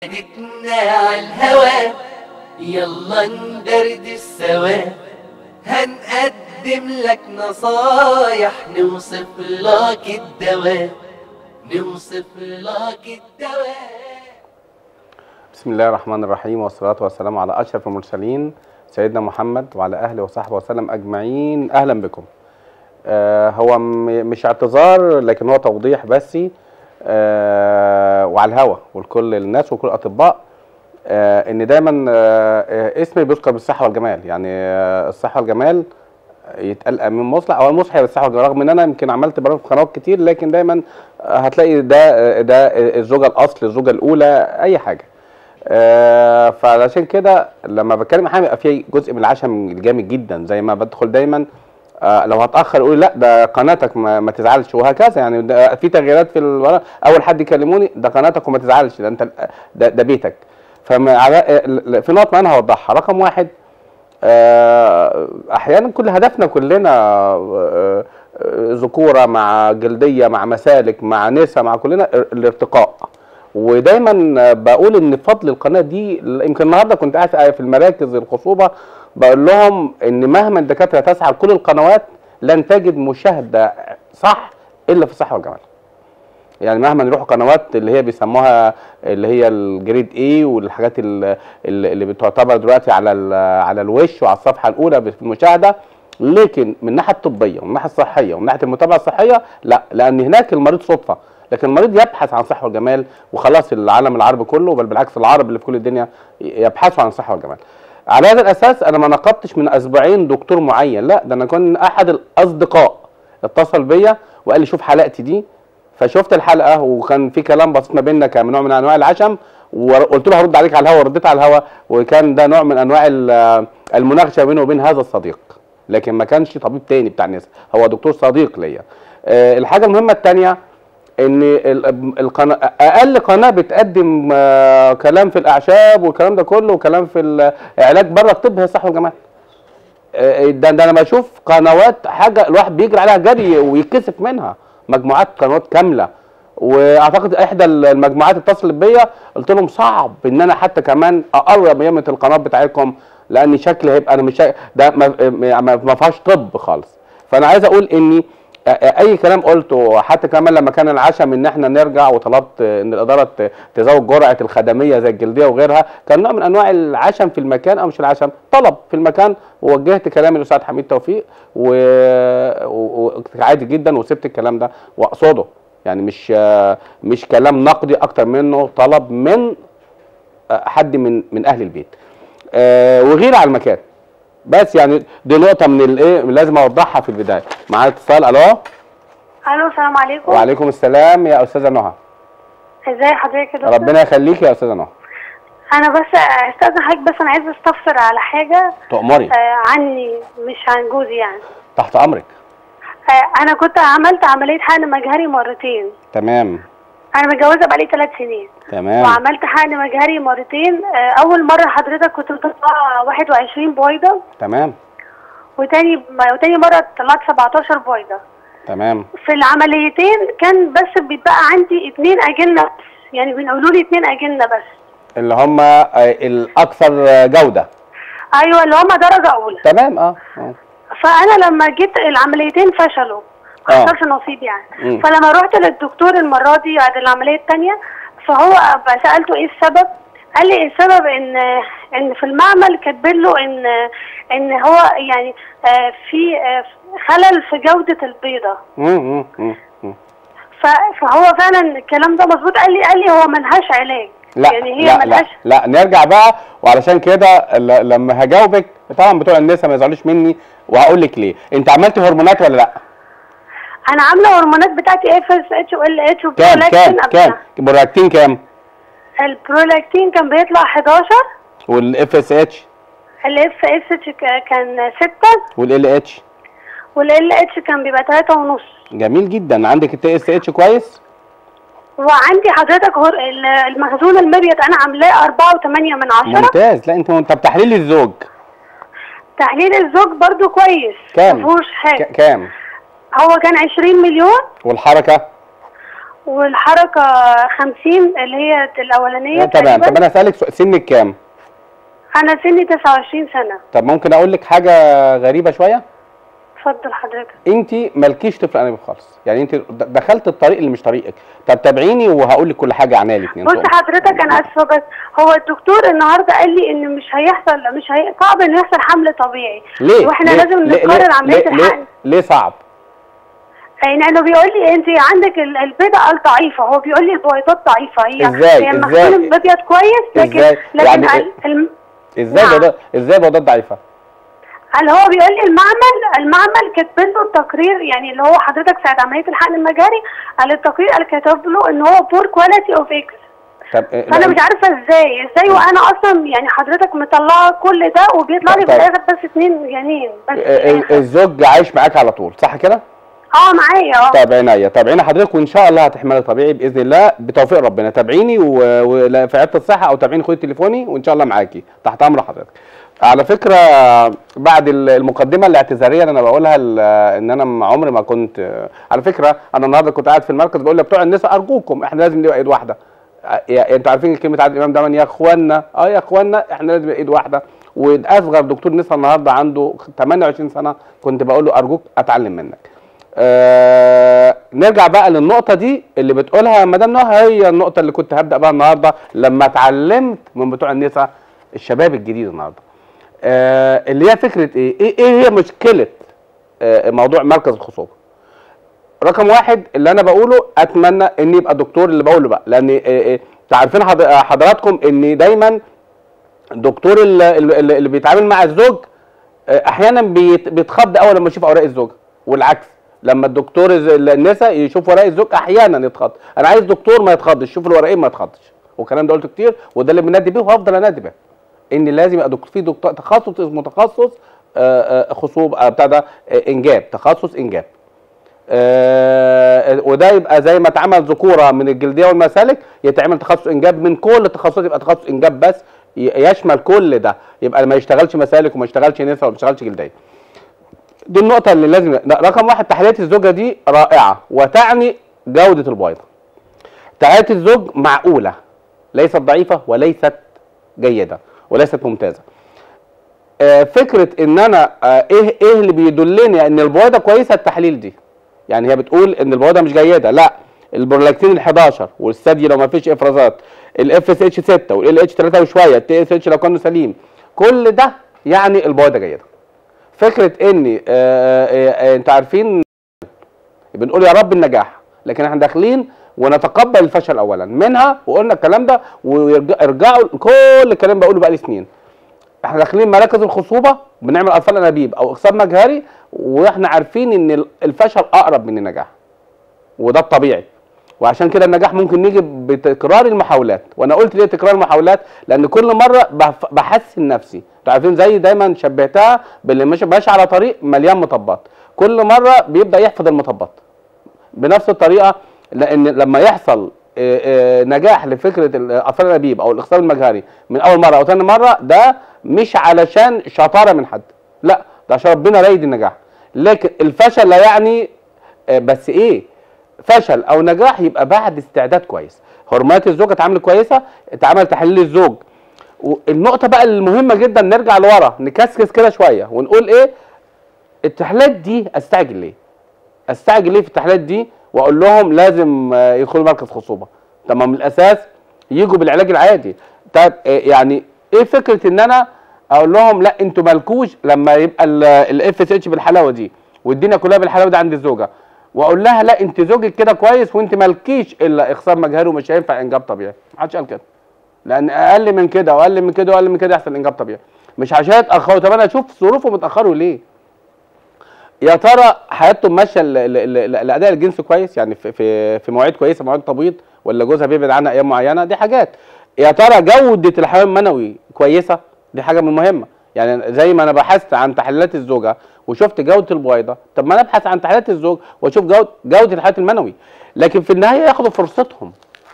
قعدتنا على الهوا يلا ندردش سوا هنقدم لك نصايح نوصف لك الدواء نوصف لك الدواء بسم الله الرحمن الرحيم والصلاة والسلام على أشرف المرسلين سيدنا محمد وعلى أهله وصحبه وسلم أجمعين أهلا بكم آه هو م- مش اعتذار لكن هو توضيح بس آه وعلى الهوا ولكل الناس وكل الأطباء آه إن دايما آه آه، اسمي بيذكر بالصحة والجمال يعني آه الصحة والجمال يتقال امين مصلح او المصلح بالصحه والجمال رغم ان انا يمكن عملت برامج في قنوات كتير لكن دايما آه، هتلاقي ده ده الزوجه الاصل الزوجه الاولى اي حاجه آه، فعلشان كده لما بتكلم حامي يبقى في جزء من العشم الجامد جدا زي ما بدخل دايما آه، لو هتاخر يقول لا ده قناتك ما, ما تزعلش وهكذا يعني ده في تغييرات في الورق اول حد يكلموني ده قناتك وما تزعلش ده انت ده, ده بيتك فما على- في نقط معينه هوضحها رقم واحد آه، احيانا كل هدفنا كلنا آه، آه، ذكوره مع جلديه مع مسالك مع نسا مع كلنا الارتقاء ودايما بقول ان بفضل القناه دي يمكن النهارده كنت قاعد في المراكز الخصوبه بقول لهم ان مهما الدكاتره تسعى لكل القنوات لن تجد مشاهده صح الا في الصحه والجمال يعني مهما نروح قنوات اللي هي بيسموها اللي هي الجريد اي والحاجات ال- ال- اللي بتعتبر دلوقتي على ال- على الوش وعلى الصفحه الاولى في المشاهده لكن من الناحيه الطبيه ومن الناحيه الصحيه ومن ناحيه المتابعه الصحيه لا لان هناك المريض صدفه لكن المريض يبحث عن الصحه والجمال وخلاص العالم العربي كله بل بالعكس العرب اللي في كل الدنيا يبحثوا عن الصحه والجمال على هذا الاساس انا ما نقبتش من اسبوعين دكتور معين لا ده انا كان احد الاصدقاء اتصل بيا وقال لي شوف حلقتي دي فشفت الحلقه وكان في كلام بسيط ما بيننا كنوع من انواع العشم وقلت له هرد عليك على الهوا ورديت على الهوا وكان ده نوع من انواع ال- المناقشه بينه وبين هذا الصديق لكن ما كانش طبيب تاني بتاع النساء هو دكتور صديق ليا آه، الحاجه المهمه الثانيه ان ال- القناه اقل قناه بتقدم آه، كلام في الاعشاب والكلام ده كله وكلام في العلاج بره الطب هي الصحه والجمال آه، ده, ده انا بشوف قنوات حاجه الواحد بيجري عليها جري ويتكسف منها مجموعات قنوات كامله واعتقد احدى المجموعات اتصلت بيا قلت لهم صعب ان انا حتى كمان اقرب يمه القناه بتاعتكم لان شكلي هيبقى انا مش شا- ده ما, ما ما فيهاش طب خالص فانا عايز اقول اني اي كلام قلته حتى كمان لما كان العشم ان احنا نرجع وطلبت ان الاداره ت- تزود جرعه الخدميه زي الجلديه وغيرها كان نوع من انواع العشم في المكان او مش العشم طلب في المكان ووجهت كلامي للاستاذ حميد توفيق و... و... و... عادي جدا وسبت الكلام ده واقصده يعني مش مش كلام نقدي اكتر منه طلب من حد من من اهل البيت آه، وغير على المكان بس يعني دي نقطه من الايه لازم اوضحها في البدايه معايا اتصال الو الو السلام عليكم وعليكم السلام يا استاذه نهى ازي حضرتك يا دكتور ربنا يخليك يا استاذه نهى انا بس استاذن حضرتك بس انا عايزه استفسر على حاجه تؤمري آه عني مش عن جوزي يعني تحت امرك آه انا كنت عملت عمليه حقن مجهري مرتين تمام انا متجوزه بقالي ثلاث سنين تمام وعملت حقن مجهري مرتين آه اول مره حضرتك كنت مطلعه 21 بويضه تمام وتاني وتاني مره طلعت 17 بويضه تمام في العمليتين كان بس بيتبقى عندي اتنين اجنه بس يعني بنقولوا لي اتنين اجنه بس اللي هم آه، الاكثر آه، جوده ايوه اللي هم درجه اولى تمام اه آه. فانا لما جيت العمليتين فشلوا ما آه. حصلش نصيب يعني مم. فلما رحت للدكتور المره دي بعد العمليه الثانيه فهو سالته ايه السبب قال لي السبب ان ان في المعمل كاتبين له ان ان هو يعني آه، في آه، خلل في جوده البيضه مم، مم، مم، مم. ف- فهو فعلا الكلام ده مظبوط قال لي قال لي هو ملهاش علاج لا يعني هي لا, لا ملهاش لا نرجع بقى وعلشان كده ل- لما هجاوبك طبعا بتوع النساء ما يزعلوش مني وهقول لك ليه انت عملتي هرمونات ولا لا انا عامله هرمونات بتاعتي اف اس اتش وال اتش كام وبرولاكتين كام كام برولاكتين كام البرولاكتين كان بيطلع 11 والاف اس اتش الاف اس اتش كان 6 والال اتش والال اتش كان بيبقى 3 ونص جميل جدا عندك التي اس اتش كويس وعندي حضرتك هر... ال- المخزون المبيض انا عاملاه 4 و8 من 10 ممتاز لا انت طب تحليل الزوج تحليل الزوج برضو كويس كام مفيهوش حاجه ك- كام هو كان 20 مليون والحركه والحركة خمسين اللي هي الأولانية تمام تقريباً. طب انا اسالك سؤال سنك كام أنا سني تسعة وعشرين سنة طب ممكن اقول لك حاجه غريبه شويه اتفضل حضرتك انت مالكيش طفل انابيب خالص يعني انت د- دخلت الطريق اللي مش طريقك طب تابعيني وهقول لك كل حاجه عنها الاثنين بص حضرتك أنا آسفة بس هو الدكتور النهاردة قال لي إن مش هيحصل مش هي... صعب إنه يحصل حمل طبيعي ليه وإحنا ليه؟ لازم ليه- نقرر ليه- عملية ليه- ليه, الحقن ليه صعب لانه بيقول لي انت عندك ال- البيضه قال ضعيفه هو بيقول لي البويضات ضعيفه هي إزاي؟ هي لما إزاي؟ تكون البيض كويس لكن إزاي؟ لكن يعني ال- الم- ازاي نعم. بوضات ازاي بوضات ضعيفه هل هو بيقول لي المعمل المعمل كاتب له التقرير يعني اللي هو حضرتك ساعه عمليه الحقن المجاري قال التقرير قال كاتب له ان هو بور كواليتي اوف اكس طب إيه، فانا لا، مش عارفه ازاي ازاي وانا اصلا يعني حضرتك مطلعه كل ده وبيطلع لي في طيب. الاخر بس اتنين جنين بس في ال- ال- الآخر. الزوج عايش معاك على طول صح كده اه معايا اه تابعيني تابعيني حضرتك وان شاء الله هتحملي طبيعي باذن الله بتوفيق ربنا تابعيني و- و- في عياده الصحه او تابعيني خدي تليفوني وان شاء الله معاكي تحت امر حضرتك على فكره بعد ال- المقدمه الاعتذاريه اللي انا بقولها ال- ان انا م- عمري ما كنت على فكره انا النهارده كنت قاعد في المركز بقول لبتوع النساء ارجوكم احنا لازم نبقى ايد واحده يا- انتوا عارفين كلمه عادل الامام دايما يا اخوانا اه يا اخوانا احنا لازم نبقى ايد واحده واصغر دكتور نساء النهارده عنده 28 سنه كنت بقول له ارجوك اتعلم منك آه نرجع بقى للنقطة دي اللي بتقولها مدام نهى هي النقطة اللي كنت هبدأ بقى النهاردة لما اتعلمت من بتوع النساء الشباب الجديد النهاردة آه اللي هي فكرة ايه؟ ايه, إيه هي مشكلة آه موضوع مركز الخصوبة؟ رقم واحد اللي انا بقوله اتمنى ان يبقى دكتور اللي بقوله بقى لان آه، آه، انتوا عارفين حض- آه، حضراتكم ان دايما الدكتور اللي, اللي اللي بيتعامل مع الزوج آه، احيانا بيت- بيتخض اول لما يشوف اوراق الزوجه والعكس لما الدكتور الز- النساء يشوف ورق الزوج احيانا يتخض انا عايز دكتور ما يتخضش يشوف الورقين ما يتخضش والكلام ده قلته كتير وده اللي بنادي بيه وهفضل انادي بيه ان لازم يبقى دكتور في دكتور تخصص اسمه تخصص آه، آه، خصوب آه، بتاع ده آه، انجاب تخصص انجاب آه، وده يبقى زي ما اتعمل ذكوره من الجلديه والمسالك يتعمل تخصص انجاب من كل التخصصات يبقى تخصص انجاب بس ي- يشمل كل ده يبقى ما يشتغلش مسالك وما يشتغلش نساء وما يشتغلش جلديه دي النقطة اللي لازم لا، رقم واحد تحليات الزوجة دي رائعة وتعني جودة البيضة. تحليات الزوج معقولة ليست ضعيفة وليست جيدة وليست ممتازة. آه، فكرة ان انا آه، ايه ايه اللي بيدلني ان البيضة كويسة التحليل دي. يعني هي بتقول ان البيضة مش جيدة، لا البرولاكتين ال 11 والثدي لو ما فيش افرازات الاف اس اتش 6 والال اتش 3 وشويه التي اس اتش لو كانوا سليم كل ده يعني البيضة جيدة. فكره ان آه، آه، آه، انتوا عارفين بنقول يا رب النجاح لكن احنا داخلين ونتقبل الفشل اولا منها وقلنا الكلام ده ويرجعوا كل الكلام بقوله بقالي سنين احنا داخلين مراكز الخصوبه بنعمل اطفال انابيب او اخصاب مجهري واحنا عارفين ان الفشل اقرب من النجاح وده الطبيعي وعشان كده النجاح ممكن يجي بتكرار المحاولات وانا قلت ليه تكرار المحاولات لان كل مره بف- بحسن نفسي انتوا عارفين زي دايما شبهتها باللي ماشي ماشي على طريق مليان مطبات كل مره بيبدا يحفظ المطبات بنفس الطريقه لان لما يحصل آه، آه، نجاح لفكره الاطفال الانابيب او الاخصاب المجهري من اول مره او ثاني مره ده مش علشان شطاره من حد لا ده عشان ربنا رايد النجاح لكن الفشل لا يعني آه، بس ايه فشل او نجاح يبقى بعد استعداد كويس هرمونات الزوج اتعملت كويسه اتعمل تحليل الزوج والنقطه بقى المهمه جدا نرجع لورا نكسكس كده شويه ونقول ايه التحليلات دي استعجل ليه استعجل ليه في التحليلات دي واقول لهم لازم آه، يدخلوا مركز خصوبه طب ما من الاساس يجوا بالعلاج العادي طب آه، يعني ايه فكره ان انا اقول لهم لا انتوا مالكوش لما يبقى الاف اس اتش بالحلاوه دي والدنيا كلها بالحلاوه دي عند الزوجه واقول لها لا انت زوجك كده كويس وانت مالكيش الا اخصاب مجهري ومش هينفع انجاب طبيعي محدش قال كده لان اقل من كده واقل من كده واقل من كده يحصل انجاب طبيعي مش عشان اتاخروا طب انا اشوف ظروفهم اتاخروا ليه يا ترى حياتهم ماشيه ل- ل- ل- لاداء الجنس كويس يعني في في في مواعيد كويسه مواعيد تبيض ولا جوزها بيبعد عنها ايام معينه دي حاجات يا ترى جوده الحيوان المنوي كويسه دي حاجه من مهمه يعني زي ما انا بحثت عن تحليلات الزوجه وشفت جوده البويضه طب ما انا ابحث عن تحليلات الزوج واشوف جوده جوده الحياه المنوي لكن في النهايه ياخدوا فرصتهم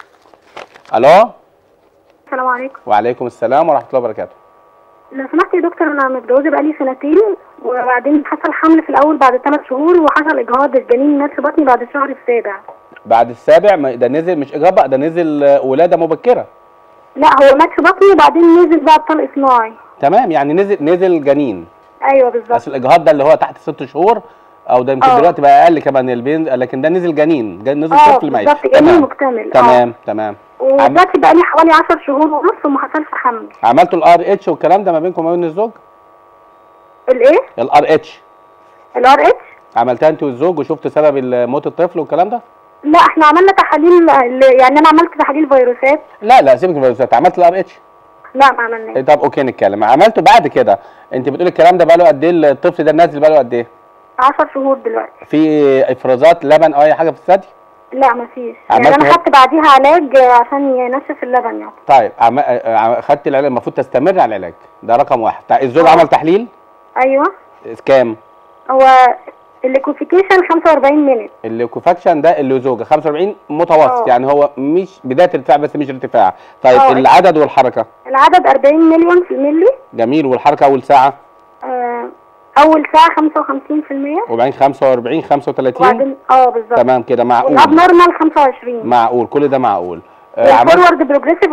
الو السلام عليكم وعليكم السلام ورحمه الله وبركاته لو سمحت يا دكتور انا متجوزه بقالي سنتين وبعدين حصل حمل في الاول بعد ثلاث شهور وحصل اجهاض الجنين مات في بطني بعد الشهر السابع بعد السابع ما- ده نزل مش اجهاض بقى ده نزل آه، ولاده مبكره لا هو مات في بطني وبعدين نزل بقى بطلق صناعي تمام يعني نزل نزل جنين ايوه بالظبط بس الاجهاض ده اللي هو تحت ست شهور او ده يمكن آه. دلوقتي بقى اقل كمان البين لكن ده نزل جنين جا- نزل اه طفل ميت بالظبط جميل مكتمل آه. تمام تمام عم- ودلوقتي بقى لي حوالي 10 شهور ونص وما حصلش حمل عملتوا الار اتش والكلام ده ما بينكم وما بين الزوج الايه الار اتش الار اتش عملتها انت والزوج وشفت سبب ال- موت الطفل والكلام ده لا احنا عملنا تحاليل يعني انا عملت تحاليل فيروسات لا لا سيبك من الفيروسات عملت الار اتش لا ما عملناش طب اوكي نتكلم عملته بعد كده انت بتقول الكلام ده بقاله قد ايه الطفل ده نازل بقاله قد ايه 10 شهور دلوقتي في افرازات لبن او اي حاجه في الثدي لا مفيش يعني عملت انا هو- خدت بعديها علاج عشان ينشف اللبن يعني طيب عم... عم... خدت العلاج المفروض تستمر على العلاج ده رقم واحد طيب الزوج آه. عمل تحليل ايوه كام هو الليكوفيكيشن 45 مينت الليكوفاكشن ده اللي زوجه 45 متوسط آه. يعني هو مش بدايه ارتفاع بس مش ارتفاع طيب آه. العدد والحركه العدد 40 مليون في الملي جميل والحركه اول ساعه آه، اول ساعه 55% وبعدين 45 35 وبعدين اه بالظبط تمام كده معقول والاب نورمال 25 معقول كل ده معقول آه، عملت والفورورد بروجريسيف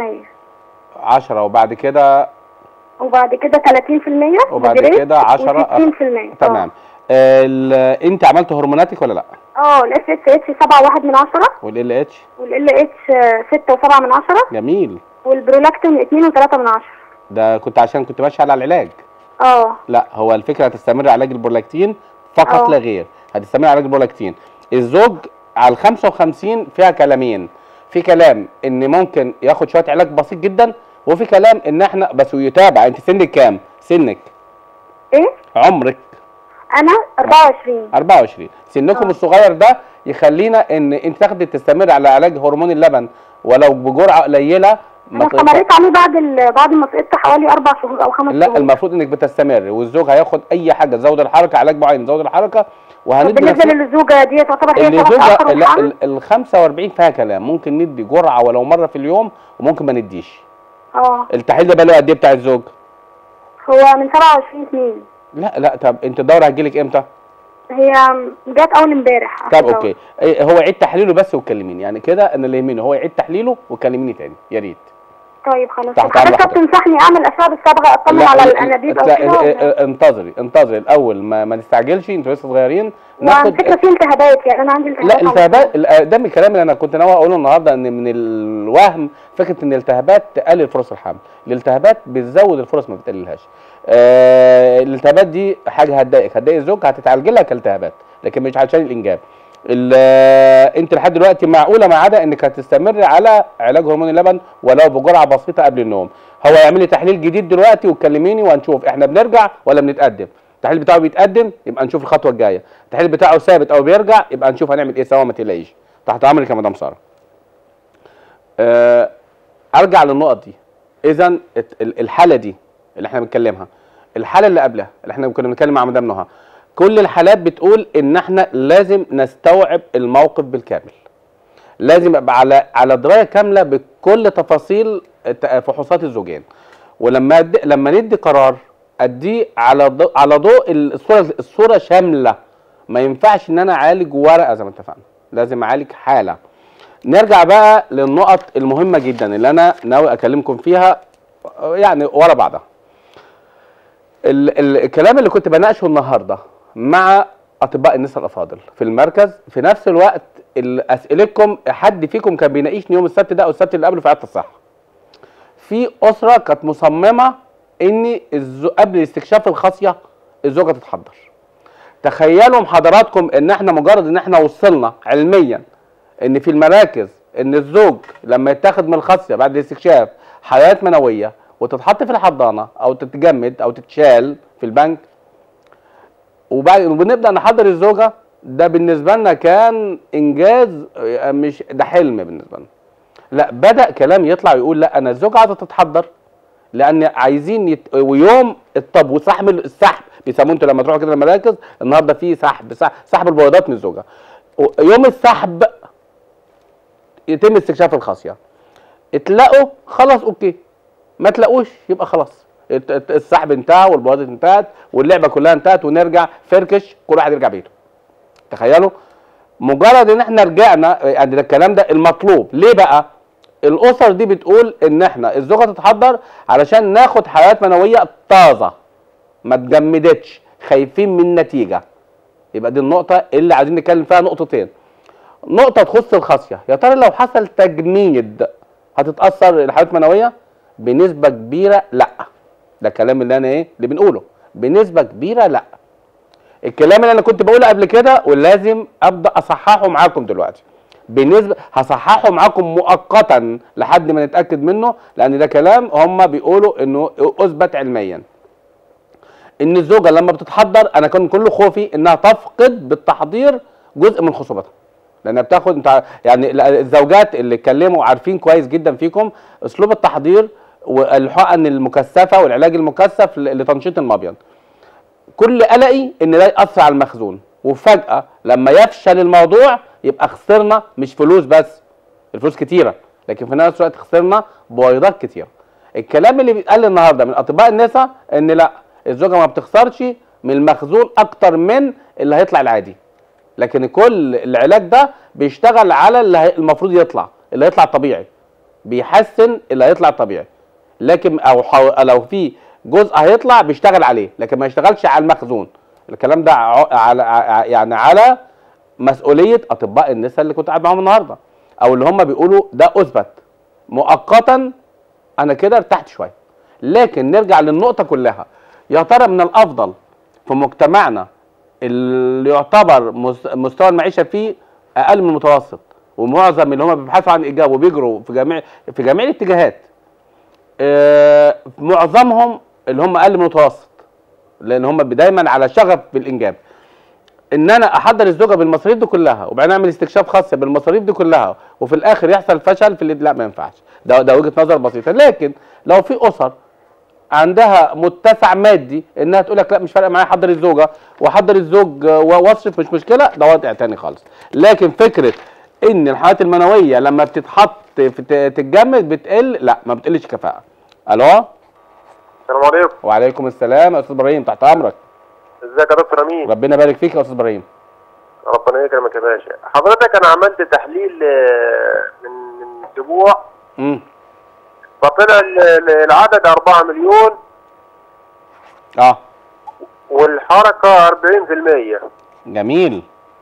10% 10 وبعد كده وبعد كده 30% وبعد مودريت كده 10 و60% تمام آه، ال- انت عملت هرموناتك ولا لا اه الاس اس اتش 7.1 من 10 والال اتش والال اتش 6.7 من 10 جميل والبرولاكتين 2.3 من 10 ده كنت عشان كنت ماشي على العلاج اه لا هو الفكره هتستمر على علاج البرولاكتين فقط آه. لا غير هتستمر على علاج البرولاكتين الزوج على ال 55 فيها كلامين في كلام ان ممكن ياخد شويه علاج بسيط جدا وفي كلام ان احنا بس ويتابع انت سنك كام سنك ايه عمرك انا 24 24 سنكم آه. الصغير ده يخلينا ان انت تاخدي تستمر على علاج هرمون اللبن ولو بجرعه قليله انا ت- استمريت عليه بعد ال... بعد ما سقطت حوالي اربع شهور او خمس لا شهور المفروض انك بتستمر والزوج هياخد اي حاجه تزود الحركه علاج معين تزود الحركه طب وهندي بالنسبه نفس- للزوجه دي تعتبر هي اللي سبب زوجة تاخر لا الحمل ال- ال 45 فيها كلام ممكن ندي جرعه ولو مره في اليوم وممكن ما نديش اه التحليل ده بقاله قد ايه بتاع الزوج هو من 27 2 لا لا طب انت الدوره هتجيلك امتى هي جت اول امبارح طب آخر اوكي إيه هو يعيد تحليله بس وكلميني يعني كده انا اللي يهمني هو يعيد تحليله وكلميني تاني يا ريت دورة. طيب خلاص تحت حضرتك أمر حضرتك. بتنصحني اعمل اشعه بالصبغه اطمن على الانابيب او لا كده اه- ولا- اه- انتظري انتظري الاول ما, ما نستعجلش انتوا لسه صغيرين وعلى فكره في التهابات يعني انا عندي التهابات لا على الالتهابات طول. ال- ده من الكلام اللي انا كنت ناوي اقوله النهارده ان من الوهم فكره ان الالتهابات تقلل فرص الحمل الالتهابات بتزود الفرص ما بتقللهاش آه الالتهابات دي حاجه هتضايقك هتضايق الزوج هتتعالج لها كالتهابات لكن مش عشان الانجاب ال- آه، انت لحد دلوقتي معقوله ما عدا انك هتستمر على علاج هرمون اللبن ولو بجرعه بسيطه قبل النوم هو يعمل لي تحليل جديد دلوقتي وتكلميني وهنشوف احنا بنرجع ولا بنتقدم التحليل بتاعه بيتقدم يبقى نشوف الخطوه الجايه التحليل بتاعه ثابت او بيرجع يبقى نشوف هنعمل ايه سوا ما تقلقيش تحت امرك يا مدام ساره آه، ارجع للنقط دي اذا الحاله دي اللي احنا بنتكلمها الحاله اللي قبلها اللي احنا كنا بنتكلم مع مدام نهى كل الحالات بتقول ان احنا لازم نستوعب الموقف بالكامل لازم ابقى على على درايه كامله بكل تفاصيل ت- فحوصات الزوجين ولما أد... لما ندي قرار اديه على ضوء على ضوء الصوره الصوره شامله ما ينفعش ان انا اعالج ورقه زي ما اتفقنا لازم اعالج حاله نرجع بقى للنقط المهمه جدا اللي انا ناوي اكلمكم فيها آه، يعني ورا بعضها ال- ال- الكلام اللي كنت بناقشه النهارده مع اطباء النساء الافاضل في المركز في نفس الوقت ال- اسئلتكم حد فيكم كان بيناقشني يوم السبت ده او السبت اللي قبله في عياده الصحه في اسره كانت مصممه ان الزو... قبل استكشاف الخصيه الزوجه تتحضر تخيلوا حضراتكم ان احنا مجرد ان احنا وصلنا علميا ان في المراكز ان الزوج لما يتاخد من الخصيه بعد الاستكشاف حيوانات منويه وتتحط في الحضانه او تتجمد او تتشال في البنك وبعد وبنبدا نحضر الزوجه ده بالنسبه لنا كان انجاز آه، مش ده حلم بالنسبه لنا لا بدا كلام يطلع ويقول لا انا الزوجه عايزه تتحضر لان عايزين يت... ويوم الطب وسحب السحب بيسموه انتوا لما تروحوا كده المراكز النهارده في سحب سحب, سحب البويضات من الزوجه و- يوم السحب يتم استكشاف الخصيه اتلاقوا خلاص اوكي ما تلاقوش يبقى خلاص الت- الت- السحب انتهى والبويضات انتهت واللعبه كلها انتهت ونرجع فركش كل واحد يرجع بيته تخيلوا مجرد ان احنا رجعنا يعني ده الكلام ده المطلوب ليه بقى الاسر دي بتقول ان احنا الزوجه تتحضر علشان ناخد حيوانات منويه طازه ما تجمدتش خايفين من النتيجه يبقى دي النقطه اللي عايزين نتكلم فيها نقطتين نقطه تخص الخصيه يا ترى لو حصل تجميد هتتاثر الحيوانات المنويه بنسبه كبيره لا ده الكلام اللي انا ايه اللي بنقوله بنسبه كبيره لا الكلام اللي انا كنت بقوله قبل كده ولازم ابدا اصححه معاكم دلوقتي بالنسبه هصححه معاكم مؤقتا لحد ما نتاكد منه لان ده كلام هم بيقولوا انه اثبت علميا ان الزوجه لما بتتحضر انا كان كل خوفي انها تفقد بالتحضير جزء من خصوبتها لانها بتاخد انت يعني الزوجات اللي اتكلموا عارفين كويس جدا فيكم اسلوب التحضير والحقن المكثفه والعلاج المكثف ل- لتنشيط المبيض كل قلقي ان ده ياثر على المخزون وفجاه لما يفشل الموضوع يبقى خسرنا مش فلوس بس الفلوس كتيره لكن في نفس الوقت خسرنا بويضات كتيره الكلام اللي بيتقال النهارده من اطباء النساء ان لا الزوجه ما بتخسرش من المخزون اكتر من اللي هيطلع العادي لكن كل العلاج ده بيشتغل على اللي هي- المفروض يطلع اللي هيطلع طبيعي بيحسن اللي هيطلع طبيعي لكن او حو... لو في جزء هيطلع بيشتغل عليه لكن ما يشتغلش على المخزون الكلام ده ع... على ع- يعني على مسؤوليه اطباء النساء اللي كنت قاعد معاهم النهارده او اللي هم بيقولوا ده اثبت مؤقتا انا كده ارتحت شويه لكن نرجع للنقطه كلها يا ترى من الافضل في مجتمعنا اللي يعتبر مس- مستوى المعيشه فيه اقل من المتوسط ومعظم اللي هم بيبحثوا عن اجابه وبيجروا في جميع في جميع الاتجاهات آه، معظمهم اللي هم اقل من المتوسط لان هم دايما على شغف بالانجاب ان انا احضر الزوجه بالمصاريف دي كلها وبعدين اعمل استكشاف خاص بالمصاريف دي كلها وفي الاخر يحصل فشل في اللي لا ما ينفعش ده ده وجهه نظر بسيطه لكن لو في اسر عندها متسع مادي انها تقول لك لا مش فارقه معايا احضر الزوجه واحضر الزوج آه، واصرف مش مشكله ده وضع تاني خالص لكن فكره ان الحيوانات المنويه لما بتتحط في ت- تتجمد بتقل لا ما بتقلش كفاءه الو السلام عليكم وعليكم السلام يا استاذ ابراهيم تحت امرك ازيك يا دكتور امين ربنا يبارك فيك يا استاذ ابراهيم ربنا يكرمك يا باشا حضرتك انا عملت تحليل آه، من من اسبوع امم فطلع ال- ال- العدد 4 مليون اه والحركه 40% جميل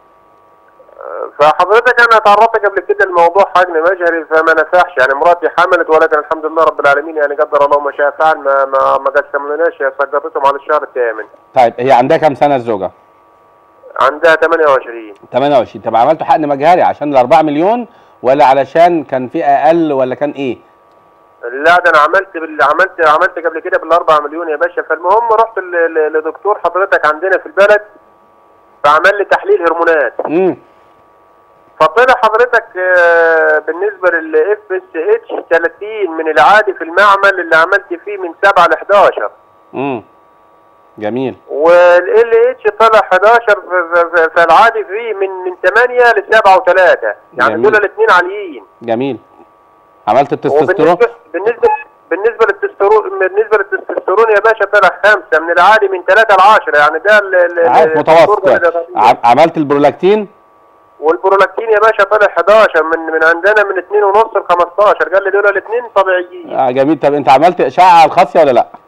آه، فحضرتك انا تعرضت قبل كده لموضوع حجم مجهري فما نفعش يعني مراتي حملت ولكن الحمد لله رب العالمين يعني قدر الله ما شاء فعل ما ما ما قسمناش سقطتهم على الشهر الثامن طيب هي عندها كام سنه الزوجه عندها 28 28 طب عملتوا حقن مجهري عشان ال 4 مليون ولا علشان كان في اقل ولا كان ايه لا ده انا عملت بال... عملت عملت قبل كده بالاربع مليون يا باشا فالمهم رحت ل... ل... لدكتور حضرتك عندنا في البلد فعمل لي تحليل هرمونات امم فطلع حضرتك آه، بالنسبه للاف اس اتش 30 من العادي في المعمل اللي عملت فيه من 7 ل 11 امم جميل والال اتش طلع 11 في- في- في- في العادي فيه من من 8 ل 7 و3 يعني جميل. دول الاثنين عاليين جميل عملت التستوستيرون وبالنسبه بالنسبه بالنسبه للتستوستيرون بالنسبه للتستوستيرون يا باشا طلع خمسه من العادي من 3 ل 10 يعني ده ال- ال- عارف ال- متوسط الدكتور يعني. الرياضيين. ع- عملت البرولاكتين والبرولاكتين يا باشا طلع 11 من من عندنا من 2 ونص ل 15 قال لي دول الاثنين طبيعيين آه جميل طب انت عملت اشعه على الخاصيه ولا لا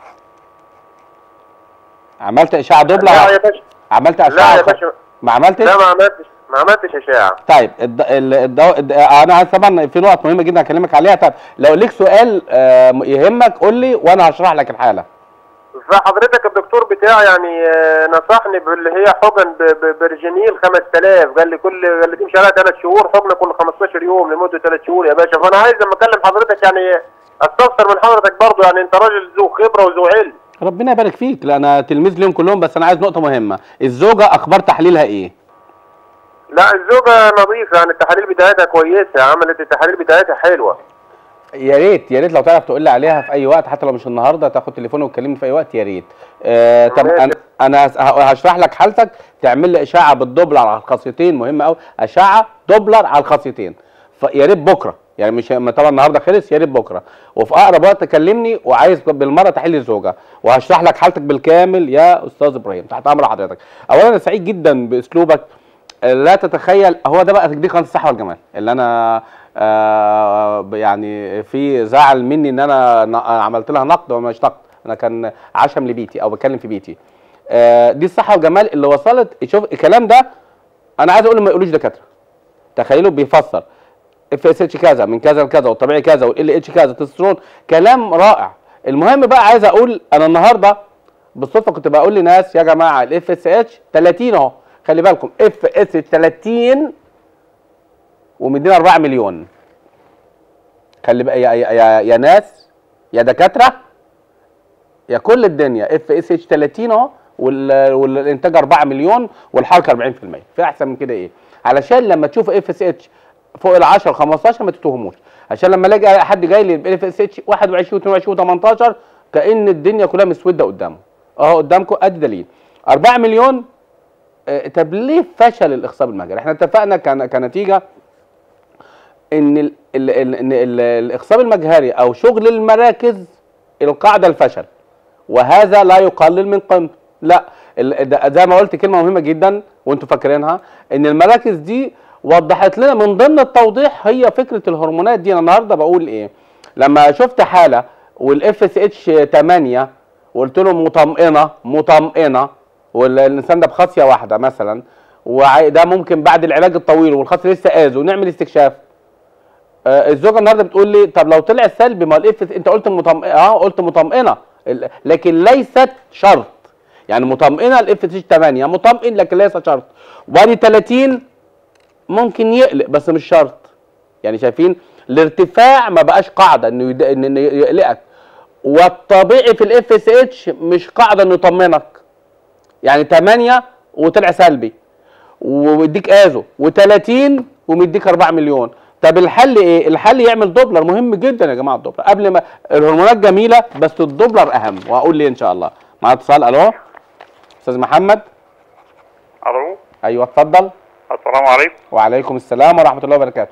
عملت اشعه دوبلر لا يا باشا عملت اشعه لا على يا الخ- باشا ما عملتش لا ما عملتش ما عملتش اشاعه طيب الد... ال- الدو... الد... انا عايز طبعا في نقط مهمه جدا اكلمك عليها طب لو ليك سؤال آه، يهمك قول لي وانا هشرح لك الحاله فحضرتك الدكتور بتاعي يعني آه، نصحني باللي هي حقن ب- ب- برجينيل 5000 قال لي كل قال لي تمشي عليها 3 شهور حقنه كل 15 يوم لمده 3 شهور يا باشا فانا عايز لما اكلم حضرتك يعني استفسر من حضرتك برضه يعني انت راجل ذو خبره وذو علم ربنا يبارك فيك لا انا تلميذ ليهم كلهم بس انا عايز نقطه مهمه الزوجه اخبار تحليلها ايه لا الزوجه نظيفه يعني التحاليل بتاعتها كويسه عملت التحاليل بتاعتها حلوه يا ريت يا ريت لو تعرف تقول لي عليها في اي وقت حتى لو مش النهارده تاخد تليفوني وتكلمني في اي وقت يا ريت آه طب ماشي. انا انا هس- ه- هشرح لك حالتك تعمل لي اشعه بالدوبلر على الخاصيتين مهمه قوي اشعه دوبلر على الخاصيتين فيا ريت بكره يعني مش ما طبعا النهارده خلص يا ريت بكره وفي اقرب وقت تكلمني وعايز بالمره تحل الزوجه وهشرح لك حالتك بالكامل يا استاذ ابراهيم تحت امر حضرتك اولا انا سعيد جدا باسلوبك لا تتخيل هو ده بقى دي قناه الصحه والجمال اللي انا آه يعني في زعل مني ان انا ن- عملت لها نقد ومش نقد انا كان عشم لبيتي او بتكلم في بيتي آه دي الصحه والجمال اللي وصلت شوف الكلام ده انا عايز اقول ما يقولوش دكاتره تخيلوا بيفسر اف اس اتش كذا من كذا لكذا والطبيعي كذا والال اتش كذا تستوستيرون كلام رائع المهم بقى عايز اقول انا النهارده بالصدفه كنت بقول لناس يا جماعه الاف اس اتش 30 اهو خلي بالكم اف اس 30 ومدينا 4 مليون خلي بقى يا, يا, يا, يا ناس يا دكاتره يا كل الدنيا اف اس اتش 30 اهو وال- والانتاج 4 مليون والحركه 40% في احسن من كده ايه علشان لما تشوف اف اس اتش فوق ال 10 15 ما تتوهموش عشان لما الاقي حد جاي لي بالاف اس اتش 21 22 18 كان الدنيا كلها مسوده قدامه اهو قدامكم ادي دليل 4 مليون آه، طب ليه فشل الاخصاب المجري احنا اتفقنا كان كنتيجه ان ال ال ال ان ال الاخصاب المجهري او شغل المراكز القاعده الفشل وهذا لا يقلل من قيمته لا ال- ده- زي ما قلت كلمه مهمه جدا وانتم فاكرينها ان المراكز دي وضحت لنا من ضمن التوضيح هي فكره الهرمونات دي انا النهارده بقول ايه لما شفت حاله والاف اس اتش 8 وقلت له مطمئنه مطمئنه والانسان ده بخاصيه واحده مثلا وده ممكن بعد العلاج الطويل والخاصيه لسه قازو نعمل استكشاف آه، الزوجه النهارده بتقول لي طب لو طلع سلبي ما الاف انت قلت مطمئنه اه قلت مطمئنه ال- لكن ليست شرط يعني مطمئنه الاف اتش 8 مطمئن لكن ليس شرط وادي 30 ممكن يقلق بس مش شرط يعني شايفين الارتفاع ما بقاش قاعده انه يد... إن إنه يقلقك والطبيعي في الاف اس اتش مش قاعده انه يطمنك يعني 8 وطلع سلبي ويديك ازو و30 ومديك 4 مليون طب الحل ايه الحل يعمل دوبلر مهم جدا يا جماعه الدوبلر قبل ما الهرمونات جميله بس الدوبلر اهم وهقول ليه ان شاء الله معايا اتصال الو استاذ محمد الو ايوه اتفضل السلام عليكم وعليكم السلام ورحمه الله وبركاته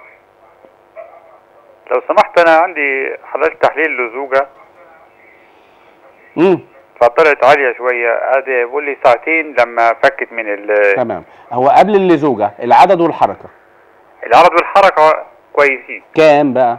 لو سمحت انا عندي حضرتك تحليل لزوجة امم فطلعت عالية شوية هذا بيقول لي ساعتين لما فكت من ال- تمام هو قبل اللزوجه العدد والحركه العرض والحركة كويسين كام بقى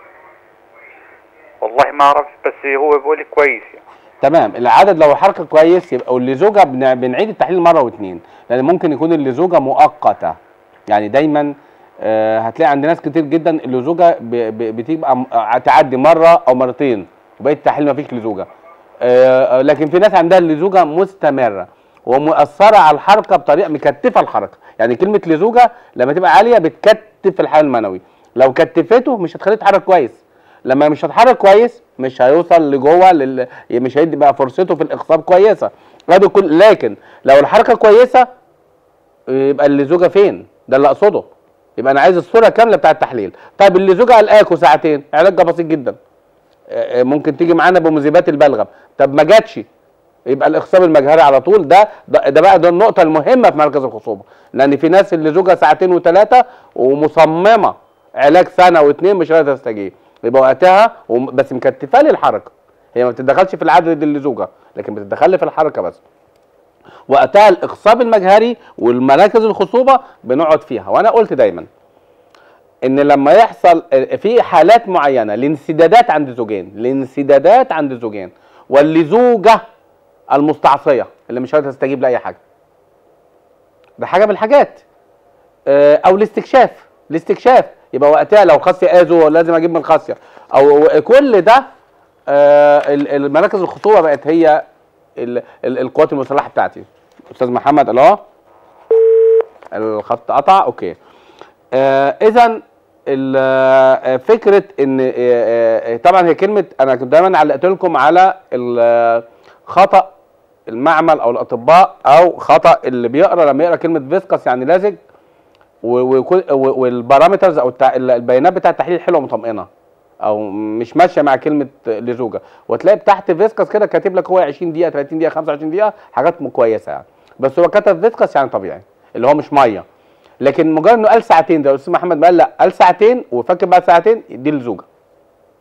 والله ما اعرفش بس هو بيقول لي كويس يعني. تمام العدد لو الحركه كويس يبقى واللزوجه بن- بنعيد التحليل مره واثنين لان ممكن يكون اللزوجه مؤقته يعني دايما آه، هتلاقي عند ناس كتير جدا اللزوجه ب- ب- بتبقى م- آه، تعدي مره او مرتين وبقيه التحليل ما فيش لزوجه آه، آه، لكن في ناس عندها اللزوجه مستمره ومؤثره على الحركه بطريقه مكتفه الحركه يعني كلمه لزوجه لما تبقى عاليه بتكتف الحيوان المنوي لو كتفته مش هتخليه يتحرك كويس لما مش هتحرك كويس مش هيوصل لجوه لل... مش هيدي بقى فرصته في الاخصاب كويسه ادي كل لكن لو الحركه كويسه يبقى اللزوجه فين ده اللي اقصده يبقى انا عايز الصوره كامله بتاع التحليل طيب اللزوجه قلقاكوا ساعتين علاجها بسيط جدا آه، آه، ممكن تيجي معانا بمذيبات البلغم طب ما جاتش يبقى الاخصاب المجهري على طول ده ده, ده بقى ده النقطه المهمه في مركز الخصوبه لان في ناس اللي زوجها ساعتين وثلاثه ومصممه علاج سنه واثنين مش قادره تستجيب يبقى وقتها وم- بس مكتفاه للحركه هي ما بتتدخلش في العدد اللي زوجها لكن بتتدخل في الحركه بس وقتها الاخصاب المجهري والمراكز الخصوبه بنقعد فيها وانا قلت دايما ان لما يحصل في حالات معينه لانسدادات عند زوجين لانسدادات عند زوجين واللزوجه المستعصيه اللي مش قادره تستجيب لاي حاجه ده حاجه من الحاجات آه، او الاستكشاف الاستكشاف يبقى وقتها لو خاصيه ازو لازم اجيب من الخاصيه او كل ده آه، ال- المراكز الخطوبه بقت هي ال- ال- القوات المسلحه بتاعتي استاذ محمد الو الخط قطع اوكي آه اذا ال- آه، فكره ان آه، آه، طبعا هي كلمه انا كنت دايما علقت لكم على ال- خطا المعمل او الاطباء او خطا اللي بيقرا لما يقرا كلمه فيسكس يعني لازج و- وكل- و- والبارامترز او التع- البيانات بتاع التحليل حلوه مطمئنه او مش ماشيه مع كلمه لزوجه وتلاقي تحت فيسكس كده كاتب لك هو 20 دقيقه 30 دقيقه 25 دقيقه حاجات م- كويسه يعني بس هو كتب فيسكس يعني طبيعي اللي هو مش ميه لكن مجرد انه قال ساعتين ده الاستاذ محمد قال لا قال ساعتين وفاكر بعد ساعتين دي الزوجه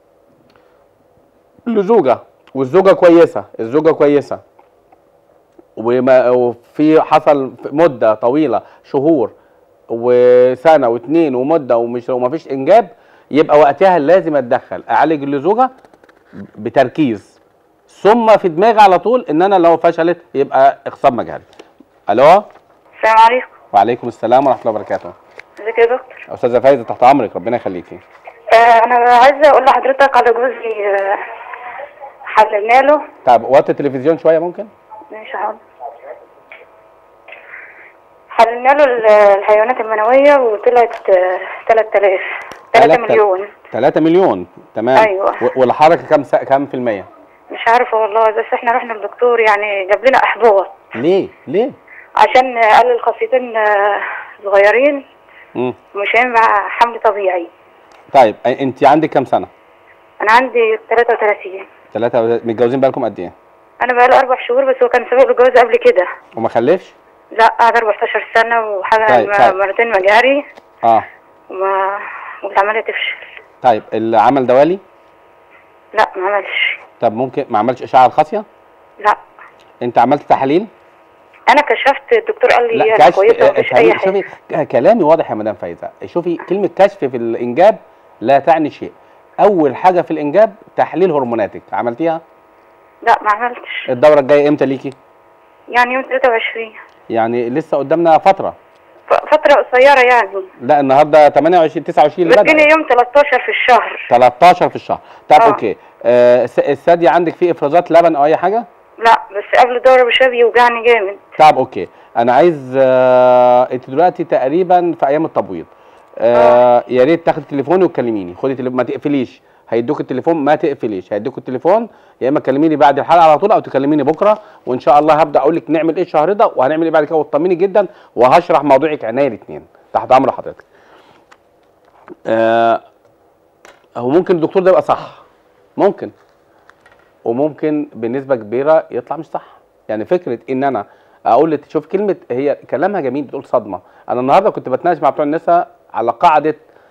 الزوجه والزوجه كويسه الزوجه كويسه وما وفي حصل مده طويله شهور وسنه واثنين ومده ومش ومفيش انجاب يبقى وقتها لازم اتدخل اعالج اللزوجه بتركيز ثم في دماغي على طول ان انا لو فشلت يبقى اخصاب مجهري الو السلام عليكم وعليكم السلام ورحمه الله وبركاته ازيك يا دكتور استاذه فايزه تحت امرك ربنا يخليكي آه انا عايزه اقول لحضرتك على جوزي آه حللنا له طب وطي التلفزيون شويه ممكن ماشي حاضر حللنا له ال- الحيوانات المنويه وطلعت آه 3000 3 تلات- مليون 3 مليون تمام أيوة. و- والحركه كام سا... كام في الميه مش عارفه والله بس احنا رحنا للدكتور يعني جاب لنا احباط ليه ليه عشان آه، قال الخصيتين آه صغيرين مم. مش هينفع حمل طبيعي طيب أ- انت عندك كام سنه انا عندي 33 ثلاثه متجوزين بقالكم قد ايه انا بقالي اربع شهور بس هو كان سبب الجواز قبل كده وما خلفش لا قعد 14 سنة وحاجة طيب، م- طيب. مرتين مجاري اه وما والعملية تفشل طيب اللي عمل دوالي لا ما عملش طب ممكن ما عملش اشعه الخاصيه لا انت عملت تحاليل انا كشفت الدكتور قال لي لا انا كشف كويسة آه، ومفيش افهمي- اي حاجة شوفي ك- كلامي واضح يا مدام فايزه شوفي كلمه كشف في الانجاب لا تعني شيء اول حاجه في الانجاب تحليل هرموناتك عملتيها لا ما عملتش الدوره الجايه امتى ليكي يعني يوم 23 يعني لسه قدامنا فتره ف- فترة قصيرة يعني لا النهارده 28 29 اللي بتجيني بدأ يوم 13 في الشهر 13 في الشهر طب آه. اوكي آه الس- الثدي عندك فيه افرازات لبن او اي حاجه لا بس قبل الدورة بشوي بيوجعني جامد طب اوكي انا عايز آه انت دلوقتي تقريبا في ايام التبويض آه يا ريت تاخدي تليفوني وتكلميني خدي تليفون ما تقفليش هيدوك التليفون ما تقفليش هيدوك التليفون يا اما تكلميني بعد الحلقه على طول او تكلميني بكره وان شاء الله هبدا اقول لك نعمل ايه الشهر ده وهنعمل ايه بعد كده وتطمني جدا وهشرح موضوعك عناية الاثنين تحت امر حضرتك آه هو ممكن الدكتور ده يبقى صح ممكن وممكن بنسبه كبيره يطلع مش صح يعني فكره ان انا اقول لك شوف كلمه هي كلامها جميل بتقول صدمه انا النهارده كنت بتناقش مع بتوع النساء على قاعده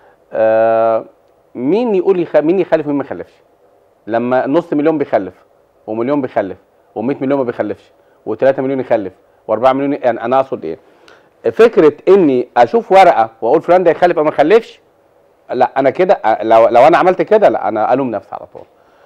آه مين يقول يخ... مين يخلف ومين ما يخلفش لما نص مليون بيخلف ومليون بيخلف و100 مليون ما بيخلفش و3 مليون يخلف و4 مليون يعني انا اقصد ايه فكره اني اشوف ورقه واقول فلان ده يخلف او ما يخلفش لا انا كده لو لو انا عملت كده لا انا الوم نفسي على طول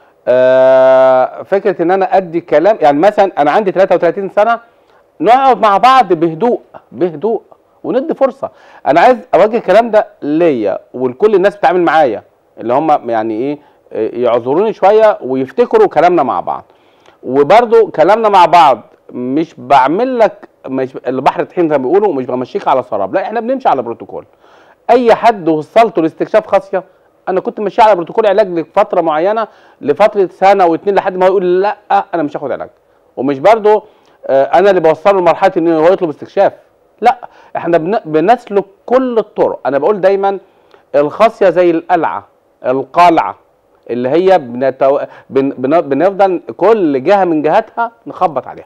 آه، فكره ان انا ادي كلام يعني مثلا انا عندي 33 سنه نقعد مع بعض بهدوء بهدوء وندي فرصه انا عايز اوجه الكلام ده ليا ولكل الناس بتتعامل معايا اللي هم يعني ايه آه، يعذروني شويه ويفتكروا كلامنا مع بعض وبرضو كلامنا مع بعض مش بعمل لك مش البحر طحين زي ما بيقولوا ومش بمشيك على سراب لا احنا بنمشي على بروتوكول اي حد وصلته لاستكشاف خاصيه انا كنت ماشي على بروتوكول علاج لفتره معينه لفتره سنه واتنين لحد ما هو يقول لا انا مش هاخد علاج ومش برضو آه، انا اللي بوصله لمرحله ان هو يطلب استكشاف لا احنا بن- بنسلك كل الطرق انا بقول دايما الخاصيه زي القلعه القلعه اللي هي بنتو... بن... بن... بنفضل كل جهه من جهاتها نخبط عليها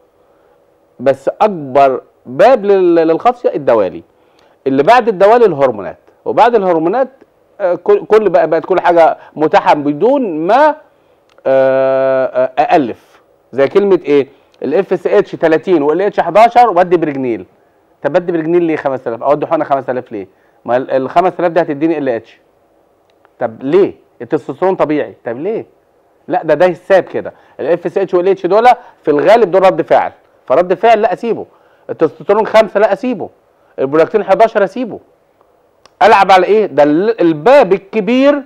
بس اكبر باب لل... للخاصيه الدوالي اللي بعد الدوالي الهرمونات وبعد الهرمونات آه، كل كل بقى بقت كل حاجه متاحه بدون ما آه، آه، الف زي كلمه ايه الاف اس اتش 30 والاتش اتش 11 وادي برجنيل طب بدي برجنيل ليه 5000 اودي حقنه 5000 ليه ما ال ال 5000 دي هتديني ال اتش طب ليه التستوستيرون طبيعي طب ليه لا ده ده حساب كده الاف اس اتش والاتش دول في الغالب دول رد فعل فرد فعل لا اسيبه التستوستيرون 5 لا اسيبه البرولاكتين 11 اسيبه العب على ايه ده ال- الباب الكبير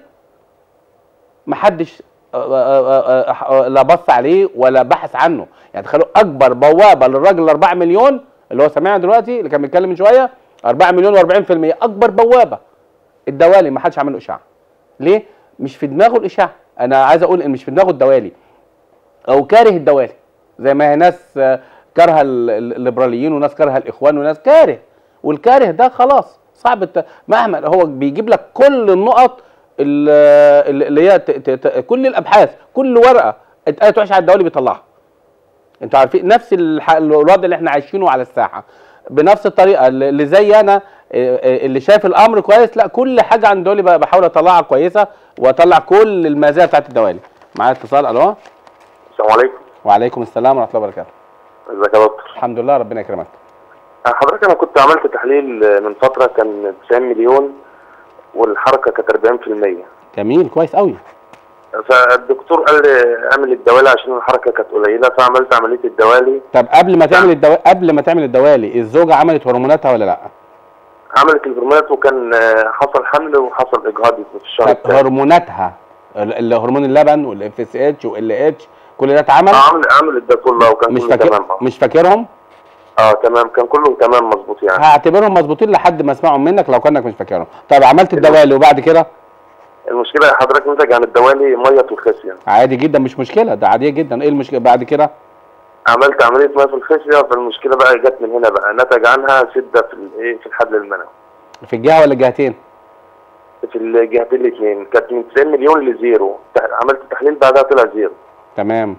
محدش آه، آه، آه، آه، لا بص عليه ولا بحث عنه يعني تخيلوا اكبر بوابه للراجل ال 4 مليون اللي هو سامعنا دلوقتي اللي كان بيتكلم من شويه 4 مليون و40% اكبر بوابه الدوالي ما حدش عمل له اشعه ليه مش في دماغه الاشعه انا عايز اقول ان مش في دماغه الدوالي او كاره الدوالي زي ما هي ناس آه، كارهه ال- ال- الليبراليين وناس كارهه الاخوان وناس كاره والكاره ده خلاص صعب الت- مهما هو بيجيب لك كل النقط ال- اللي هي ت- ت- ت- كل الابحاث كل ورقه اتقالت وحشه على الدوالي بيطلعها انتوا عارفين نفس الح- الوضع اللي احنا عايشينه على الساحه بنفس الطريقه اللي اللي زي انا اه، اه، اللي شايف الامر كويس لا كل حاجه عن الدوالي ب- بحاول اطلعها كويسه واطلع كل المزايا بتاعت الدوالي معايا اتصال الو السلام عليكم وعليكم السلام ورحمه الله وبركاته ازيك يا دكتور الحمد لله ربنا يكرمك حضرتك انا كنت عملت تحليل من فتره كان 90 مليون والحركه كانت 40% جميل كويس قوي فالدكتور قال لي اعمل الدوالي عشان الحركه كانت قليله فعملت عمليه الدوالي طب قبل ما تعمل الدو... قبل ما تعمل الدوالي الزوجه عملت هرموناتها ولا لا عملت الهرمونات وكان آه، حصل حمل وحصل اجهاض في الشهر طب الثاني هرموناتها ال- الهرمون اللبن والاف اس اتش وال اتش كل ده اتعمل اه عمل عملت ده كله وكان مش كله فاكر تمام اه مش فاكرهم اه تمام كان كله تمام مظبوط يعني هعتبرهم مظبوطين لحد ما اسمعهم منك لو كانك مش فاكرهم طب عملت الدوالي وبعد كده المشكله حضرتك نتج عن الدوالي ميه في الخصيه عادي جدا مش مشكله ده عاديه جدا ايه المشكله بعد كده عملت عمليه ميه في الخصيه فالمشكله بقى جت من هنا بقى نتج عنها شده في الايه في الحبل المنوي في الجهه ولا الجهتين في الجهتين الاثنين كانت من 90 مليون لزيرو تح- عملت تحليل بعدها طلع زيرو تمام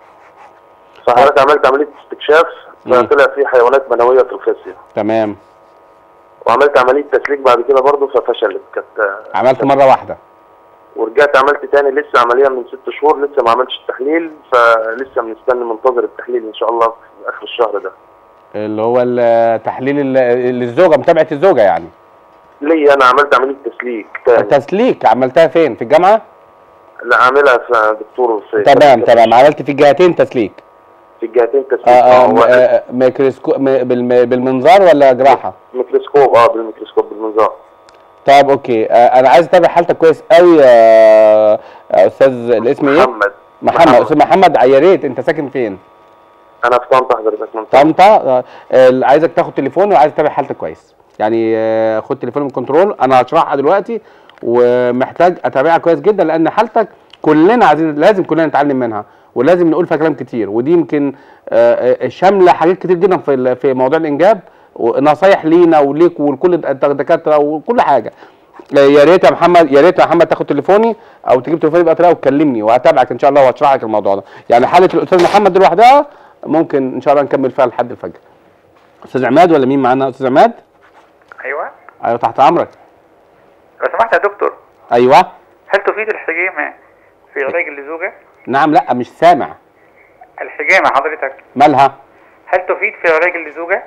فحضرتك عملت عمليه استكشاف مم. فطلع في حيوانات منويه في الخصيه تمام وعملت عمليه تسليك بعد كده برضه ففشلت كانت عملت مره واحده ورجعت عملت تاني لسه عمليه من ست شهور لسه ما عملتش التحليل فلسه بنستنى منتظر التحليل ان شاء الله في اخر الشهر ده اللي هو التحليل ال- للزوجه متابعه الزوجه يعني ليا انا عملت عمليه تسليك تاني تسليك عملتها فين في الجامعه لا عاملها في دكتور في تمام تمام عملت في الجهتين تسليك في الجهتين تسليك آه آه اه م- واحد آه ميكروسكو م- بالم- بالمنظار ولا جراحه ميكروسكوب اه بالميكروسكوب بالمنظار طب اوكي آه انا عايز اتابع حالتك كويس قوي يا يا استاذ الاسم ايه محمد محمد استاذ محمد يا ريت انت ساكن فين انا في طنطا حضرتك من طنطا طنطا آه، آه، عايزك تاخد تليفون وعايز تتابع حالتك كويس يعني آه، خد تليفون من كنترول انا هشرحها دلوقتي ومحتاج اتابعها كويس جدا لان حالتك كلنا عايزين لازم كلنا نتعلم منها ولازم نقول فيها كلام كتير ودي يمكن آه، آه، شامله حاجات كتير جدا في ال- في موضوع الانجاب ونصايح لينا وليك ولكل الدكاتره وكل حاجه آه، يا ريت يا محمد يا ريت يا محمد تاخد تليفوني او تجيب تليفوني بقى طريقه وتكلمني وهتابعك ان شاء الله وهشرح لك الموضوع ده يعني حاله الاستاذ محمد دي لوحدها ممكن ان شاء الله نكمل فيها لحد الفجر استاذ عماد ولا مين معانا استاذ عماد ايوه ايوه تحت امرك لو سمحت يا دكتور ايوه هل تفيد الحجامه في علاج اللزوجه نعم لا مش سامع الحجامه حضرتك مالها هل تفيد في علاج اللزوجه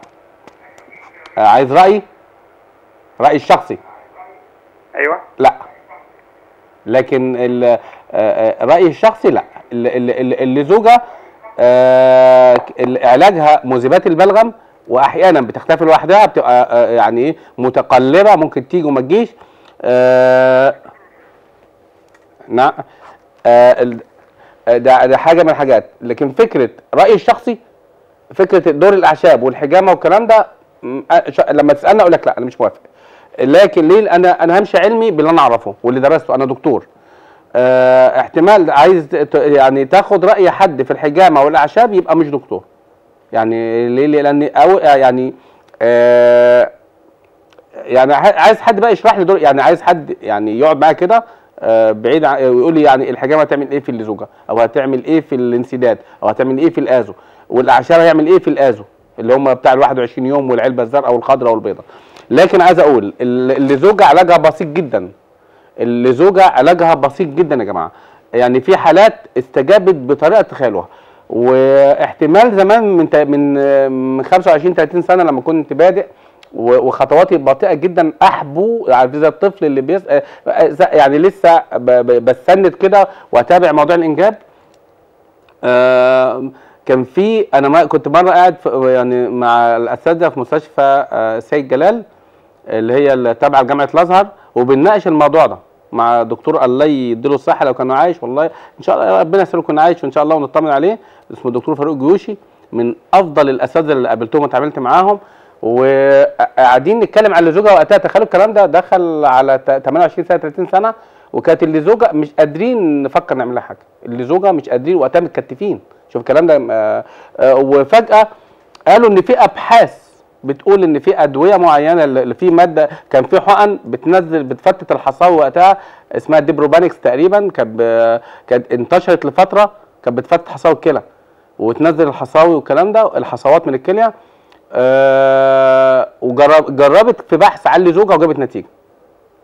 آه عايز رايي رايي الشخصي ايوه لا لكن ال- آه، آه، رايي الشخصي لا ال- ال- ال- اللي زوجه آه، ال- علاجها مذيبات البلغم واحيانا بتختفي لوحدها بتبقى آه، يعني ايه متقلبه ممكن تيجي وما تجيش آه، نعم آه، ال- آه، ده ده حاجه من الحاجات لكن فكره رايي الشخصي فكره دور الاعشاب والحجامه والكلام ده م- آه، ش- لما تسالني اقول لك لا انا مش موافق لكن ليه انا انا همشي علمي باللي انا اعرفه واللي درسته انا دكتور آه احتمال عايز ت- يعني تاخد راي حد في الحجامه والاعشاب يبقى مش دكتور يعني ليه ليه؟ لان أو يعني آه يعني ع- عايز حد بقى يشرح لي دور يعني عايز حد يعني يقعد معايا كده آه بعيد عن- ويقول لي يعني الحجامه هتعمل ايه في اللزوجه او هتعمل ايه في الانسداد او هتعمل ايه في الازو والاعشاب هيعمل ايه في الازو اللي هم بتاع ال 21 يوم والعلبه الزرقاء والخضراء والبيضاء لكن عايز اقول ال- اللزوجه علاجها بسيط جدا اللزوجه علاجها بسيط جدا يا جماعه يعني في حالات استجابت بطريقه تخيلوها واحتمال زمان من تا- من من 25 30 سنه لما كنت بادئ و- وخطواتي بطيئه جدا احبو عارف زي الطفل اللي بيس آه، آه، يعني لسه ب- ب- بستند كده واتابع موضوع الانجاب آه، كان في انا ما كنت مره قاعد في يعني مع الاساتذه في مستشفى آه، سيد جلال اللي هي اللي تابعه لجامعه الازهر وبنناقش الموضوع ده مع دكتور الله يديله الصحه لو كان عايش والله ان شاء الله ربنا يسره يكون عايش وان شاء الله ونطمن عليه اسمه الدكتور فاروق جيوشي من افضل الاساتذه اللي قابلتهم واتعاملت معاهم وقاعدين نتكلم عن اللزوجه وقتها تخيلوا الكلام ده دخل على ت- 28 سنه 30 سنه وكانت اللزوجه مش قادرين نفكر نعمل لها حاجه اللزوجه مش قادرين وقتها متكتفين شوف الكلام ده آه، آه، وفجاه قالوا ان في ابحاث بتقول ان في ادويه معينه اللي في ماده كان في حقن بتنزل بتفتت الحصاوي وقتها اسمها ديبروبانكس تقريبا كانت ب- كانت انتشرت لفتره كانت بتفتت حصاوي الكلى وتنزل الحصاوي والكلام ده الحصوات من الكليه آه وجرب جربت في بحث على اللزوجه وجابت نتيجه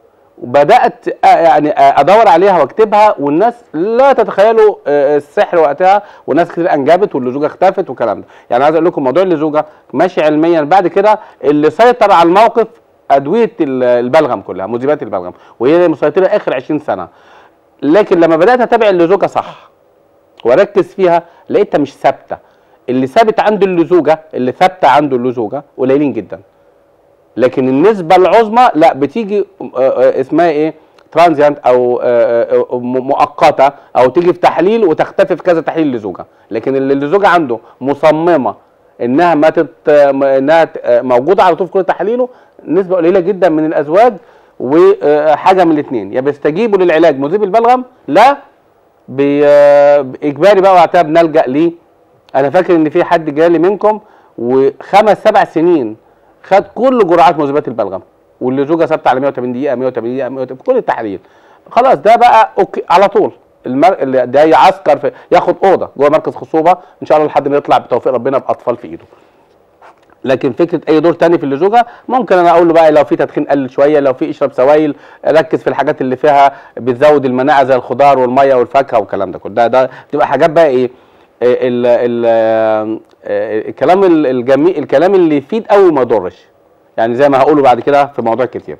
وبدات آه، يعني آه، ادور عليها واكتبها والناس لا تتخيلوا آه، السحر وقتها وناس كتير انجبت واللزوجه اختفت والكلام ده يعني عايز اقول لكم موضوع اللزوجه ماشي علميا بعد كده اللي سيطر على الموقف ادويه ال- البلغم كلها مذيبات البلغم وهي مسيطره اخر 20 سنه لكن لما بدات اتابع اللزوجه صح واركز فيها لقيتها مش ثابته اللي ثابت عنده اللزوجه اللي ثابته عنده اللزوجه قليلين جدا لكن النسبه العظمى لا بتيجي آه، آه، اسمها ايه ترانزيانت او آه، آه، م- مؤقته او تيجي في تحليل وتختفي في كذا تحليل لزوجه لكن اللي اللزوجه عنده مصممه انها ما تت م- انها ت- آه، موجوده على طول في كل تحاليله نسبه قليله جدا من الازواج وحاجه من الاثنين يا بيستجيبوا للعلاج مذيب البلغم لا بي- آه، اجباري بقى وقتها بنلجا ليه انا فاكر ان في حد جالي منكم وخمس سبع سنين خد كل جرعات مذيبات البلغم واللي زوجها ثابته على 180 دقيقه 180 دقيقه 180 في كل التحاليل خلاص ده بقى اوكي على طول المر... اللي ده يعسكر في ياخد اوضه جوه مركز خصوبه ان شاء الله لحد ما يطلع بتوفيق ربنا باطفال في ايده لكن فكره اي دور تاني في اللزوجه ممكن انا اقول له بقى لو في تدخين قلل شويه لو في اشرب سوائل ركز في الحاجات اللي فيها بتزود المناعه زي الخضار والميه والفاكهه والكلام ده كله ده ده تبقى حاجات بقى ايه ال ال الكلام ال- الجميل الكلام اللي يفيد قوي ما يضرش يعني زي ما هقوله بعد كده في موضوع كتير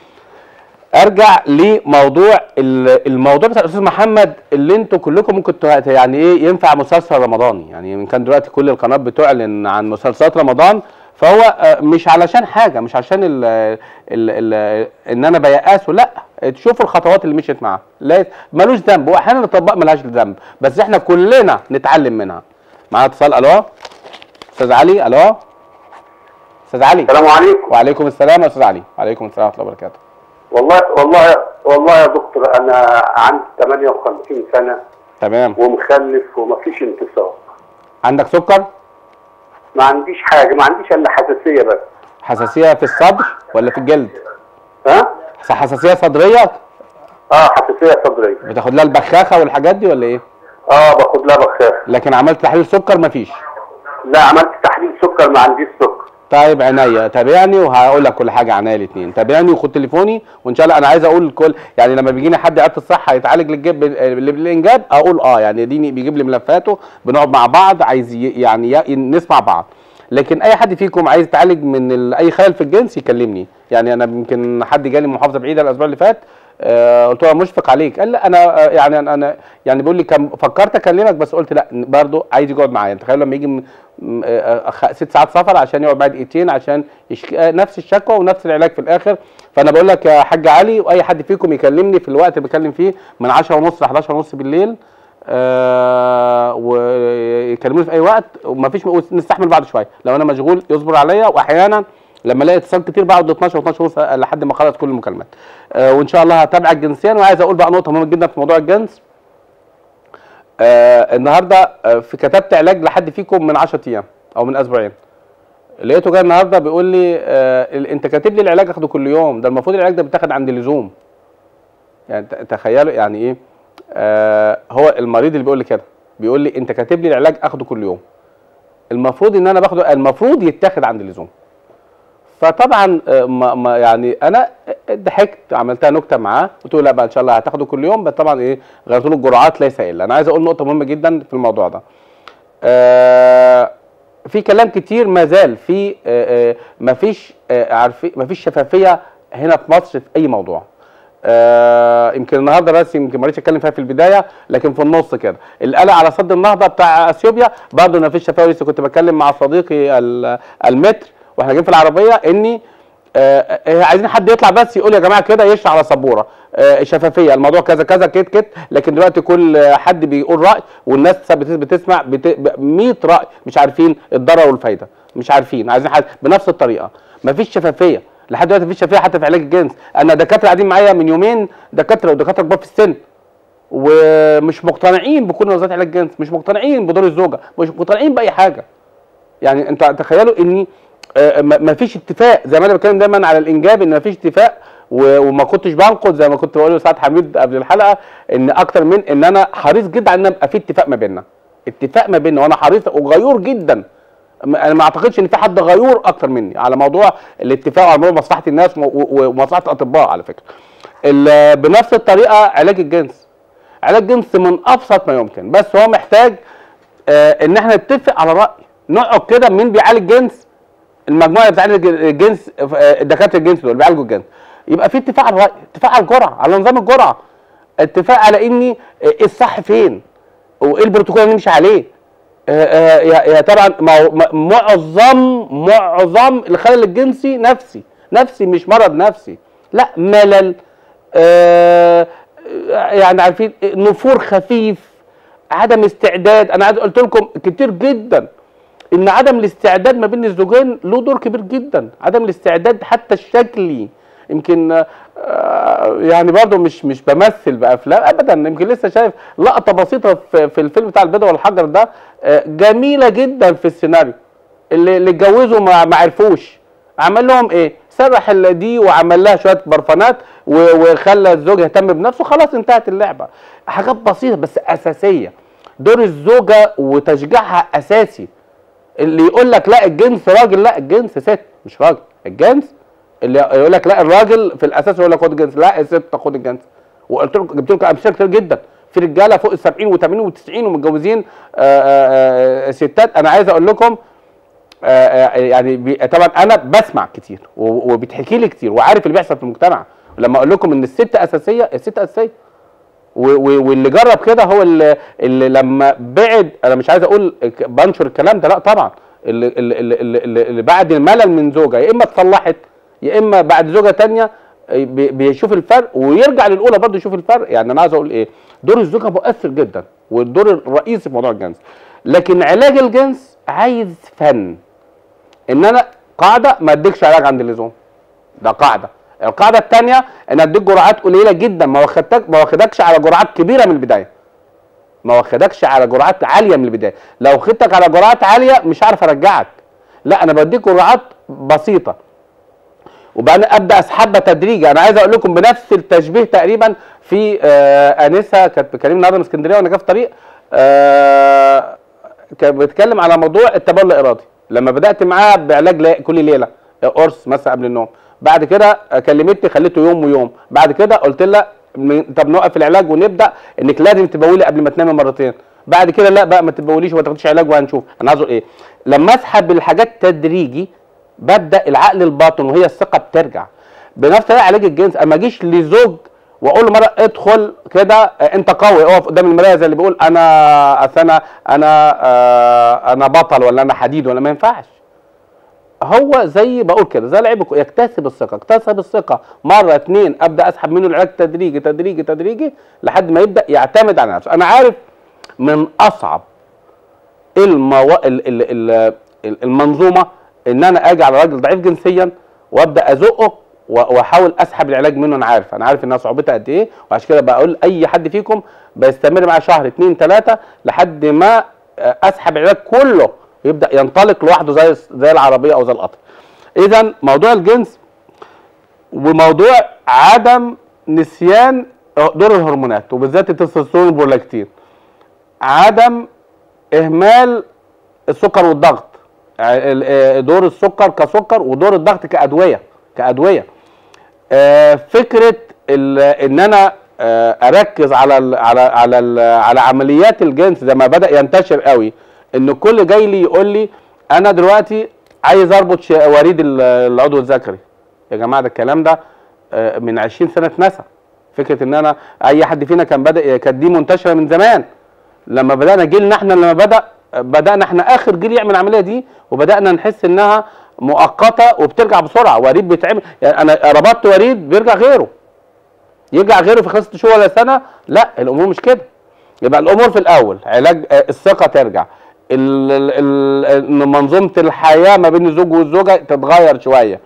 ارجع لموضوع ال- الموضوع بتاع الاستاذ محمد اللي انتوا كلكم ممكن ت- يعني ايه ينفع مسلسل رمضاني يعني إن كان دلوقتي كل القنوات بتعلن عن مسلسلات رمضان فهو آه، مش علشان حاجه مش عشان ال ال ال ان انا بيأسه لا تشوفوا الخطوات اللي مشيت معاه لا ملوش ذنب واحيانا الاطباء ملهاش ذنب بس احنا كلنا نتعلم منها معانا اتصال الو استاذ علي الو استاذ علي السلام عليكم وعليكم السلام يا استاذ علي وعليكم السلام ورحمه الله وبركاته والله والله والله يا دكتور انا عندي 58 سنه تمام ومخلف ومفيش انتصاب عندك سكر ما عنديش حاجه ما عنديش الا حساسيه بس حساسيه في الصدر ولا في الجلد ها حساسيه صدريه اه حساسيه صدريه بتاخد لها البخاخه والحاجات دي ولا ايه اه باخد لها بخاخ لكن عملت تحليل سكر مفيش لا عملت تحليل سكر ما عنديش سكر طيب عينيا تابعني وهقول لك كل حاجه عنيا الاثنين تابعني وخد تليفوني وان شاء الله انا عايز اقول كل يعني لما بيجي لي حد عياده الصحه يتعالج للجب بالانجاب اقول اه يعني ديني بيجيب لي ملفاته بنقعد مع بعض عايز ي- يعني ي- نسمع بعض لكن اي حد فيكم عايز يتعالج من ال- اي خلل في الجنس يكلمني يعني انا يمكن حد جالي من محافظه بعيده الاسبوع اللي فات آه قلت له أنا مشفق عليك قال لا انا آه يعني انا أنا يعني بيقول لي كم فكرت اكلمك بس قلت لا برضه عايز يقعد معايا تخيل لما يجي م- م- آه، خ- ست ساعات سفر عشان يقعد معايا دقيقتين عشان يشك... آه، نفس الشكوى ونفس العلاج في الاخر فانا بقول لك يا حاج علي واي حد فيكم يكلمني في الوقت اللي بكلم فيه من 10 ونص ل 11 ونص بالليل آه ويكلموني في اي وقت ومفيش نستحمل بعض شويه لو انا مشغول يصبر عليا واحيانا لما الاقي اتصال كتير بقعد 12 و12 ونص لحد ما اخلص كل المكالمات آه وان شاء الله هتابعك جنسيا وعايز اقول بقى نقطه مهمه جدا في موضوع الجنس آه النهارده آه في كتبت علاج لحد فيكم من 10 ايام او من اسبوعين لقيته جاي النهارده بيقول لي آه ال- انت كاتب لي العلاج اخده كل يوم ده المفروض العلاج ده بيتاخد عند اللزوم يعني ت- تخيلوا يعني ايه آه هو المريض اللي بيقول لي كده بيقول لي انت كاتب لي العلاج اخده كل يوم المفروض ان انا باخده المفروض يتاخد عند اللزوم فطبعا آه، ما ما يعني انا ضحكت عملتها نكته معاه قلت له لا بقى ان شاء الله هتاخده كل يوم بس طبعا ايه غيرت له الجرعات ليس الا انا عايز اقول نقطه مهمه جدا في الموضوع ده آه في كلام كتير ما زال في آه آه مفيش آه عارفين مفيش شفافيه هنا في مصر في اي موضوع آه يمكن النهارده بس يمكن ما رضيتش اتكلم فيها في البدايه لكن في النص كده القلق على صد النهضه بتاع اثيوبيا برضه ما فيش شفافيه لسه كنت بتكلم مع صديقي ال- المتر واحنا جايين في العربيه اني آه آه، عايزين حد يطلع بس يقول يا جماعه كده يشرح على سبوره آه شفافيه الموضوع كذا كذا كت كت لكن دلوقتي كل آه، حد بيقول راي والناس بت- بتسمع بت- 100 راي مش عارفين الضرر والفايده مش عارفين عايزين حد بنفس الطريقه مفيش شفافيه لحد دلوقتي مفيش شفافيه حتى في علاج الجنس انا دكاتره قاعدين معايا من يومين دكاتره ودكاتره كبار في السن ومش مقتنعين بكل نظريات علاج الجنس مش مقتنعين بدور الزوجه مش مقتنعين باي حاجه يعني انت تخيلوا اني آه، ما ما فيش اتفاق زي ما انا بتكلم دايما على الانجاب ان ما فيش اتفاق و- وما كنتش بنقد زي ما كنت بقول لسعاد حميد قبل الحلقه ان اكتر من ان انا حريص جدا على ان يبقى في اتفاق ما بيننا اتفاق ما بيننا وانا حريص وغيور جدا م- انا ما اعتقدش ان في حد غيور اكتر مني على موضوع الاتفاق على موضوع مصلحه الناس و- و- ومصلحه الاطباء على فكره ال- بنفس الطريقه علاج الجنس علاج جنس من ابسط ما يمكن بس هو محتاج آه ان احنا نتفق على راي نقعد كده مين بيعالج جنس المجموعه اللي بتعالج الجنس آه، دكاتره الجنس دول بيعالجوا الجنس يبقى في اتفاق على الراي اتفاق على الجرعه على نظام الجرعه اتفاق على اني آه، ايه الصح فين وايه البروتوكول اللي نمشي عليه آه، آه، يا يا طبعا ما هو- ما- معظم معظم الخلل الجنسي نفسي نفسي مش مرض نفسي لا ملل آه، يعني عارفين نفور خفيف عدم استعداد انا عايز قلت لكم كتير جدا ان عدم الاستعداد ما بين الزوجين له دور كبير جدا عدم الاستعداد حتى الشكلي يمكن آه، يعني برضه مش مش بمثل بافلام ابدا يمكن لسه شايف لقطه بسيطه في, في الفيلم بتاع البيضه والحجر ده آه، جميله جدا في السيناريو اللي اللي اتجوزوا ما ما عرفوش عمل لهم ايه سرح ال- دي وعمل لها شويه برفانات و- وخلى الزوج يهتم بنفسه خلاص انتهت اللعبه حاجات بسيطه بس اساسيه دور الزوجه وتشجيعها اساسي اللي يقول لك لا الجنس راجل لا الجنس ست مش راجل الجنس اللي يقول لك لا الراجل في الاساس يقول لك خد الجنس لا الست خد الجنس وقلت لكم جبت لكم امثله كتير جدا في رجاله فوق ال 70 و80 و90 ومتجوزين آه، آه، آه، ستات انا عايز اقول لكم آه، آه، يعني بي- طبعا انا بسمع كتير و- وبيتحكي لي كتير وعارف اللي بيحصل في المجتمع لما اقول لكم ان الست اساسيه الست اساسيه و- و- واللي جرب كده هو اللي, اللي لما بعد انا مش عايز اقول ك- بنشر الكلام ده لا طبعا اللي, اللي, اللي, اللي, اللي بعد الملل من زوجه يا اما اتصلحت يا اما بعد زوجه تانية بي- بيشوف الفرق ويرجع للاولى برضه يشوف الفرق يعني انا عايز اقول ايه دور الزوجه مؤثر جدا والدور الرئيسي في موضوع الجنس لكن علاج الجنس عايز فن ان انا قاعده ما اديكش علاج عند اللزوم ده قاعده القاعده الثانيه ان اديك جرعات قليله جدا ما واخدتك ما واخدكش على جرعات كبيره من البدايه ما واخدكش على جرعات عاليه من البدايه لو خدتك على جرعات عاليه مش عارف ارجعك لا انا بديك جرعات بسيطه وبعدين ابدا اسحبها تدريجي انا عايز اقول لكم بنفس التشبيه تقريبا في آه انسه كانت بتكلمني النهارده من اسكندريه وانا جاي في طريق آه كانت بتتكلم على موضوع التبول الارادي لما بدات معاها بعلاج لا- كل ليله قرص مثلا قبل النوم بعد كده كلمتني خليته يوم ويوم بعد كده قلت لها م- طب نوقف العلاج ونبدا انك لازم تبولي قبل ما تنامي مرتين بعد كده لا بقى ما تبوليش وما تاخديش علاج وهنشوف انا عايز اقول ايه لما اسحب الحاجات تدريجي ببدا العقل الباطن وهي الثقه بترجع بنفس طريقه علاج الجنس اما اجيش لزوج واقول له مره ادخل كده آه، انت قوي اقف قدام المرايه زي اللي بيقول انا أصل انا انا آه انا بطل ولا انا حديد ولا ما ينفعش هو زي بقول كده زي لعيب الكو- يكتسب الثقه اكتسب الثقه مره اتنين ابدا اسحب منه العلاج تدريجي تدريجي تدريجي لحد ما يبدا يعتمد على نفسه انا عارف من اصعب المو... ال... ال... ال... ال- المنظومه ان انا اجي على راجل ضعيف جنسيا وابدا ازقه و- واحاول اسحب العلاج منه انا عارف انا عارف انها صعوبتها قد ايه وعشان كده بقول اي حد فيكم بيستمر معاه شهر اتنين تلاته لحد ما آه، اسحب العلاج كله يبدا ينطلق لوحده زي زي العربيه او زي القطر اذا موضوع الجنس وموضوع عدم نسيان دور الهرمونات وبالذات التستوستيرون والبرولاكتين عدم اهمال السكر والضغط ال- آه، دور السكر كسكر ودور الضغط كادويه كادويه آه، فكره ال- ان انا آه، اركز على ال على على ال على عمليات الجنس زي ما بدا ينتشر قوي ان الكل جاي لي يقول لي انا دلوقتي عايز اربط ش- وريد ال- العضو الذكري يا جماعه ده الكلام ده آه، من 20 سنه اتنسى فكره ان انا اي حد فينا كان بدا كانت دي منتشره من زمان لما بدانا جيلنا احنا لما بدا بدانا احنا اخر جيل يعمل العمليه دي وبدانا نحس انها مؤقته وبترجع بسرعه وريد بيتعمل يعني انا ربطت وريد بيرجع غيره يرجع غيره في خمس ست شهور ولا سنه لا الامور مش كده يبقى الامور في الاول علاج آه، الثقه ترجع ال- ال- ال- ان منظومه الحياه ما بين الزوج والزوجه تتغير شويه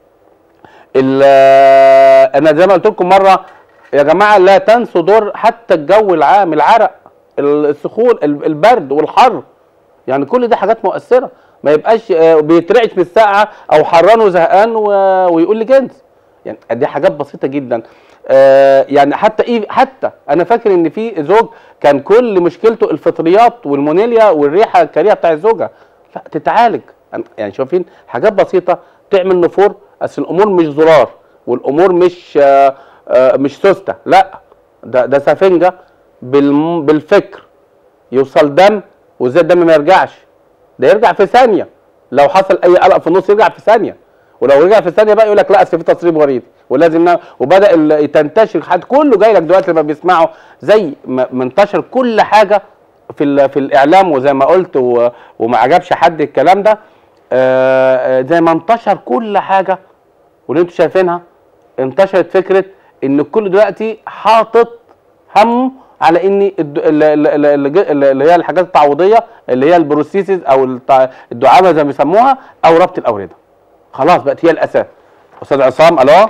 ال- آه، انا زي ما قلت لكم مره يا جماعه لا تنسوا دور حتى الجو العام العرق السخون ال- البرد والحر يعني كل دي حاجات مؤثره ما يبقاش آه، بيترعش من الساعه او حران وزهقان و- ويقول لي جنس يعني دي حاجات بسيطه جدا آه، يعني حتى ايه حتى انا فاكر ان في زوج كان كل مشكلته الفطريات والمونيليا والريحه الكريهه بتاع الزوجه لا تتعالج يعني شايفين حاجات بسيطه تعمل نفور اصل الامور مش زرار والامور مش آه، آه، مش سوسته لا ده ده سفنجه بالم- بالفكر يوصل دم وازاي الدم ما يرجعش ده يرجع في ثانيه لو حصل اي قلق في النص يرجع في ثانيه ولو رجع في ثانيه بقى يقول لك لا اصل في تصريف وريدي ولازم نعمل وبدا ال- تنتشر حد كله جاي لك دلوقتي لما بيسمعوا زي ما منتشر كل حاجه في ال- في الاعلام وزي ما قلت و- وما عجبش حد الكلام ده آه، آه، زي ما انتشر كل حاجه واللي انتوا شايفينها انتشرت فكره ان الكل دلوقتي حاطط همه على ان الد- ال- ال- ال- ال- ال- اللي هي الحاجات التعويضيه اللي هي البروسيسز او التع- الدعامه زي ما بيسموها او ربط الاورده خلاص بقت هي الاساس استاذ عصام الو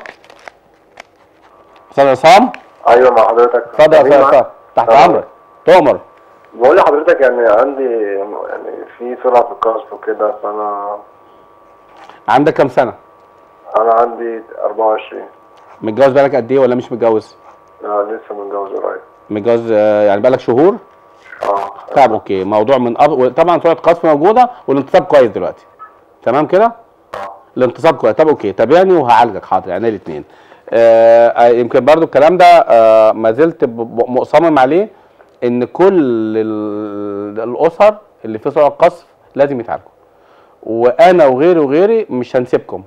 استاذ عصام ايوه مع حضرتك اتفضل يا استاذ عصام تحت آه. امرك تؤمر بقول لحضرتك يعني عندي يعني في سرعه في الكشف وكده فانا عندك كام سنه انا عندي 24 متجوز بقالك قد ايه ولا مش متجوز لا لسه متجوز قريب متجوز آه، يعني بقالك شهور اه طب اوكي موضوع من أب... طبعا سرعه قذف موجوده والانتصاب كويس دلوقتي تمام كده الانتصاب كويس طب اوكي تابعني وهعالجك حاضر يعني الاثنين آه آه، يمكن برضو الكلام ده آه ما زلت ب- ب- مصمم عليه ان كل ال- الاسر اللي في سرعه قذف لازم يتعالجوا وانا وغيري وغيري مش هنسيبكم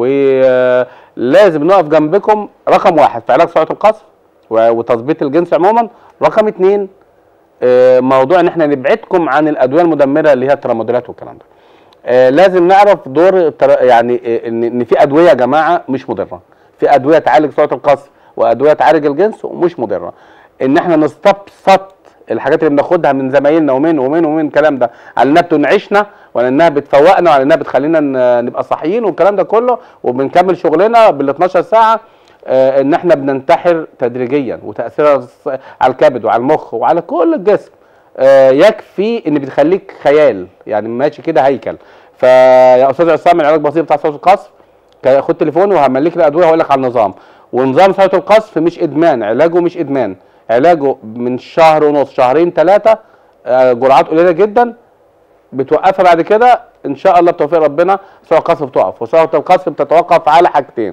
ولازم نقف جنبكم رقم واحد في علاج سرعه القذف و- وتظبيط الجنس عموما رقم اتنين آه، موضوع ان احنا نبعدكم عن الادويه المدمره اللي هي الترامادولات والكلام ده آه، لازم نعرف دور التر- يعني آه، ان ان في ادويه يا جماعه مش مضره في ادويه تعالج سرعه القذف وادويه تعالج الجنس ومش مضره ان احنا نستبسط الحاجات اللي بناخدها من زمايلنا ومن ومن ومن الكلام ده على انها بتنعشنا وعلى انها بتفوقنا وعلى انها بتخلينا ن- نبقى صاحيين والكلام ده كله وبنكمل شغلنا بال 12 ساعه آه، ان احنا بننتحر تدريجيا وتاثيرها الص- على الكبد وعلى المخ وعلى كل الجسم آه، يكفي ان بتخليك خيال يعني ماشي كده هيكل فيا استاذ عصام العلاج بسيط بتاع صوت القصف ك- خد تليفوني وهملك الادويه وهقول لك على النظام ونظام صوت القصف مش ادمان علاجه مش ادمان علاجه من شهر ونص شهرين ثلاثه جرعات قليله جدا بتوقفها بعد كده ان شاء الله بتوفيق ربنا سرعه القصف بتقف وسرعه القصف بتتوقف على حاجتين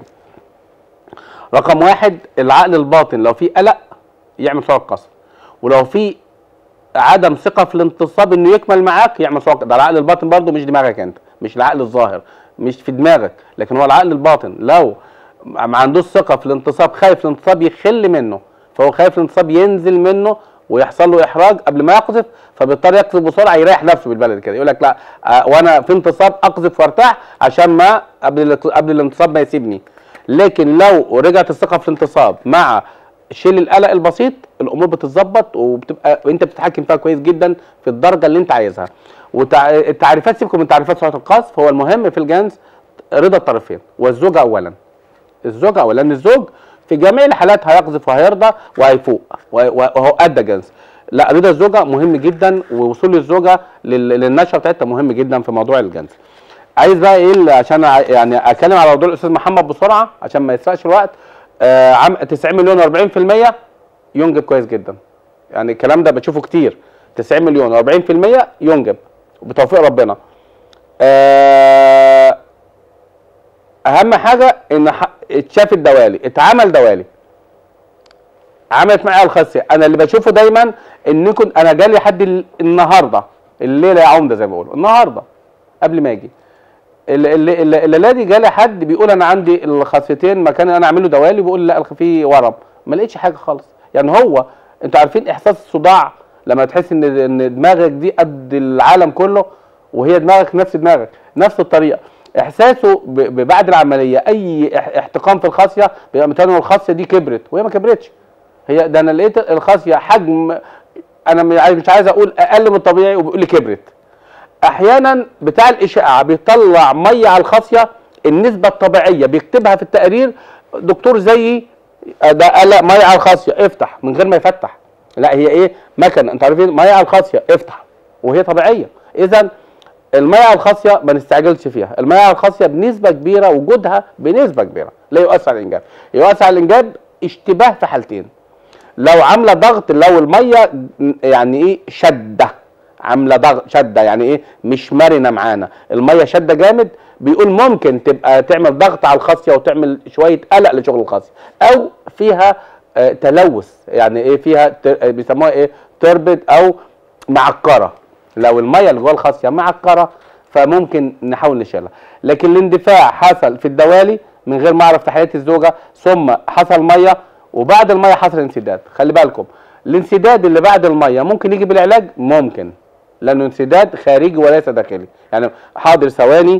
رقم واحد العقل الباطن لو في قلق يعمل سرعه قصف ولو في عدم ثقه في الانتصاب انه يكمل معاك يعمل سرعه ده العقل الباطن برضه مش دماغك انت مش العقل الظاهر مش في دماغك لكن هو العقل الباطن لو ما عندوش ثقه في الانتصاب خايف الانتصاب يخل منه فهو خايف الانتصاب ينزل منه ويحصل له احراج قبل ما يقذف فبيضطر يقذف بسرعه يريح نفسه بالبلد كده يقول لك لا آه وانا في انتصاب اقذف وارتاح عشان ما قبل ال- قبل الانتصاب ما يسيبني لكن لو رجعت الثقه في الانتصاب مع شيل القلق البسيط الامور بتتظبط وبتبقى انت بتتحكم فيها كويس جدا في الدرجه اللي انت عايزها والتعريفات سيبكم من تعريفات سرعه القذف هو المهم في الجنس رضا الطرفين والزوجه اولا الزوجه اولا لان الزوج في جميع الحالات هيقذف وهيرضى وهيفوق وه- وهو ادى جنس لا رضا الزوجه مهم جدا ووصول الزوجه لل- للنشره بتاعتها مهم جدا في موضوع الجنس عايز بقى ايه اللي- عشان ع- يعني اتكلم على موضوع الاستاذ محمد بسرعه عشان ما يسرقش الوقت آه عم 90 مليون و40% ينجب كويس جدا يعني الكلام ده بتشوفه كتير 90 مليون و40% ينجب بتوفيق ربنا آه اهم حاجه ان ح- اتشاف الدوالي اتعمل دوالي عملت معايا الخاصيه انا اللي بشوفه دايما انكم انا جالي حد ال- النهارده الليله يا عمده زي ما بيقولوا النهارده قبل ما اجي ال- ال- ال- الليله دي جالي حد بيقول انا عندي الخاصيتين مكان انا اعمل له دوالي بيقول لا في ورم ما لقيتش حاجه خالص يعني هو انتوا عارفين احساس الصداع لما تحس ان ان دماغك دي قد العالم كله وهي دماغك نفس دماغك نفس الطريقه احساسه ب- ب- بعد العمليه اي اح- احتقان في الخاصيه بيبقى متهيأله الخاصيه دي كبرت وهي ما كبرتش هي ده انا لقيت الخاصيه حجم انا م- عايز- مش عايز اقول اقل من الطبيعي وبيقول لي كبرت احيانا بتاع الاشعاع بيطلع ميه على الخاصيه النسبه الطبيعيه بيكتبها في التقرير دكتور زيي آه، ده قال لا ميه على الخاصيه افتح من غير ما يفتح لا هي ايه مكنه انتوا عارفين ميه على الخاصيه افتح وهي طبيعيه اذا الميه على الخاصيه ما نستعجلش فيها الميه على الخاصيه بنسبه كبيره وجودها بنسبه كبيره لا يؤثر على الانجاب يؤثر على الانجاب اشتباه في حالتين لو عامله ضغط لو الميه يعني ايه شده عامله ضغط شده يعني ايه مش مرنه معانا الميه شده جامد بيقول ممكن تبقى تعمل ضغط على الخاصيه وتعمل شويه قلق لشغل الخاصيه او فيها آه تلوث يعني ايه فيها ت- آه، بيسموها ايه تربد او معكره لو الميه اللي جوه الخاصيه معكره فممكن نحاول نشيلها لكن الاندفاع حصل في الدوالي من غير ما اعرف تحليات الزوجه ثم حصل ميه وبعد الميه حصل انسداد خلي بالكم الانسداد اللي بعد الميه ممكن يجي بالعلاج ممكن لانه انسداد خارجي وليس داخلي يعني حاضر ثواني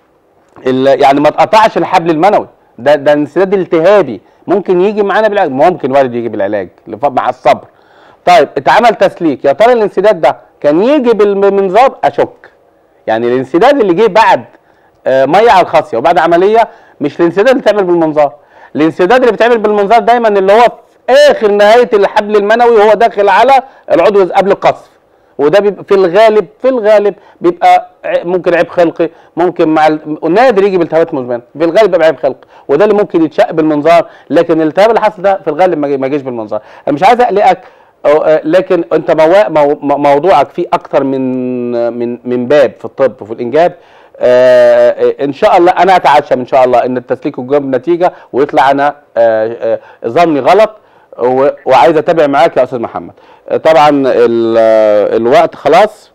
ال- يعني ما تقطعش الحبل المنوي ده ده انسداد التهابي ممكن يجي معانا بالعلاج ممكن وارد يجي بالعلاج لف- مع الصبر طيب اتعمل تسليك يا ترى الانسداد ده كان يجي بالمنظار اشك يعني الانسداد اللي جه بعد آه، ميه على الخاصيه وبعد عمليه مش الانسداد اللي بيتعمل بالمنظار الانسداد اللي بيتعمل بالمنظار دايما اللي هو في اخر نهايه الحبل المنوي وهو داخل على العضو قبل القصف وده بيبقى في الغالب في الغالب بيبقى ع- ممكن عيب خلقي ممكن مع ال- نادر يجي بالتهابات مزمنه في الغالب بيبقى عيب خلقي وده اللي ممكن يتشق بالمنظار لكن الالتهاب اللي حصل ده في الغالب ما جي- ما جاش بالمنظار انا مش عايز اقلقك أو- آه، لكن انت موا- مو- مو- موضوعك فيه اكتر من من من باب في الطب وفي الانجاب آه، آه، ان شاء الله انا اتعشم ان شاء الله ان التسليك يجيب نتيجه ويطلع انا آه، آه، ظني غلط و- وعايز اتابع معاك يا استاذ محمد آه، طبعا ال- آه، الوقت خلاص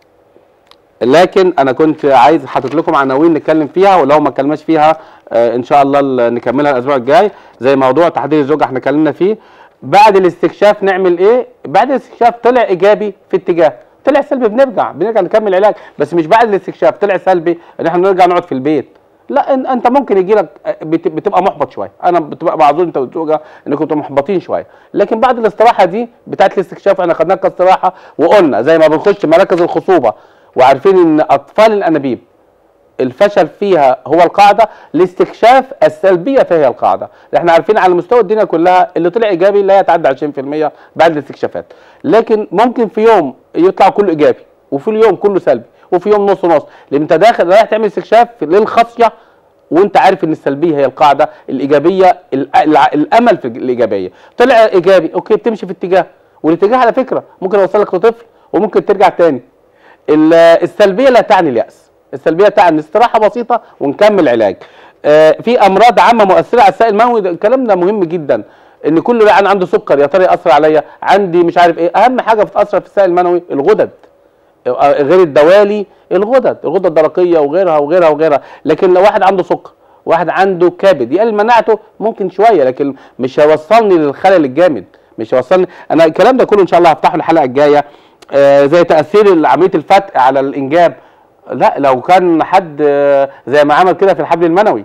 لكن انا كنت عايز حاطط لكم عناوين نتكلم فيها ولو ما اتكلمناش فيها آه، ان شاء الله ال- نكملها الاسبوع الجاي زي موضوع تحديد الزوجه احنا اتكلمنا فيه بعد الاستكشاف نعمل ايه بعد الاستكشاف طلع ايجابي في اتجاه طلع سلبي بنرجع بنرجع نكمل علاج بس مش بعد الاستكشاف طلع سلبي ان احنا نرجع نقعد في البيت لا إن- انت ممكن يجي لك بتبقى محبط شويه انا بتبقى معذور انت والزوجه انكم تبقوا محبطين شويه لكن بعد الاستراحه دي بتاعت الاستكشاف احنا خدناها كاستراحه وقلنا زي ما بنخش مراكز الخصوبه وعارفين ان اطفال الانابيب الفشل فيها هو القاعده الاستكشاف السلبيه فهي القاعده احنا عارفين على مستوى الدنيا كلها اللي طلع ايجابي لا يتعدى 20% بعد الاستكشافات لكن ممكن في يوم يطلع كله ايجابي وفي اليوم كله سلبي وفي يوم نص نص لان انت داخل رايح تعمل استكشاف للخصيه وانت عارف ان السلبيه هي القاعده الايجابيه الأ- الع- الامل في الايجابيه طلع ايجابي اوكي بتمشي في اتجاه والاتجاه على فكره ممكن يوصلك لطفل وممكن ترجع تاني ال- السلبيه لا تعني الياس السلبيه تعني استراحه بسيطه ونكمل علاج آه، في امراض عامه مؤثره على السائل المنوي ده- الكلام ده مهم جدا ان كل واحد عنده سكر يا ترى ياثر عليا عندي مش عارف ايه اهم حاجه بتاثر في السائل المنوي الغدد آه، غير الدوالي الغدد الغدة الدرقية وغيرها وغيرها وغيرها لكن لو واحد عنده سكر واحد عنده كبد يقلل مناعته ممكن شوية لكن مش هيوصلني للخلل الجامد مش هيوصلني انا الكلام ده كله ان شاء الله هفتحه الحلقة الجاية آه زي تأثير عملية الفتق على الانجاب لا لو كان حد آه، زي ما عمل كده في الحبل المنوي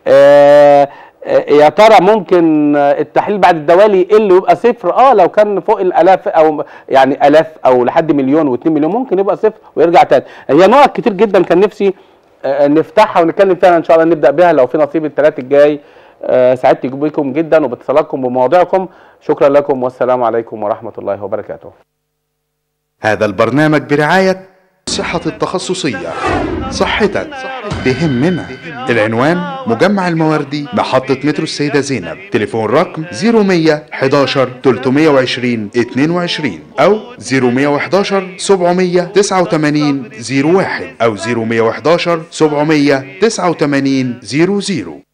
آه، آه، يا ترى ممكن آه، التحليل بعد الدوالي يقل ويبقى صفر اه لو كان فوق الالاف او يعني الاف او لحد مليون واتنين مليون ممكن يبقى صفر ويرجع تاني هي نقط كتير جدا كان نفسي آه، نفتحها ونتكلم فيها ان شاء الله نبدا بها لو في نصيب الثلاث الجاي آه، سعدت بكم جدا وباتصالاتكم بمواضيعكم شكرا لكم والسلام عليكم ورحمه الله وبركاته هذا البرنامج برعاية صحة التخصصية صحتك بهمنا العنوان مجمع المواردي محطة مترو السيدة زينب تليفون رقم 0100 11 320 22 أو 0111 789 01 أو 0111 789 00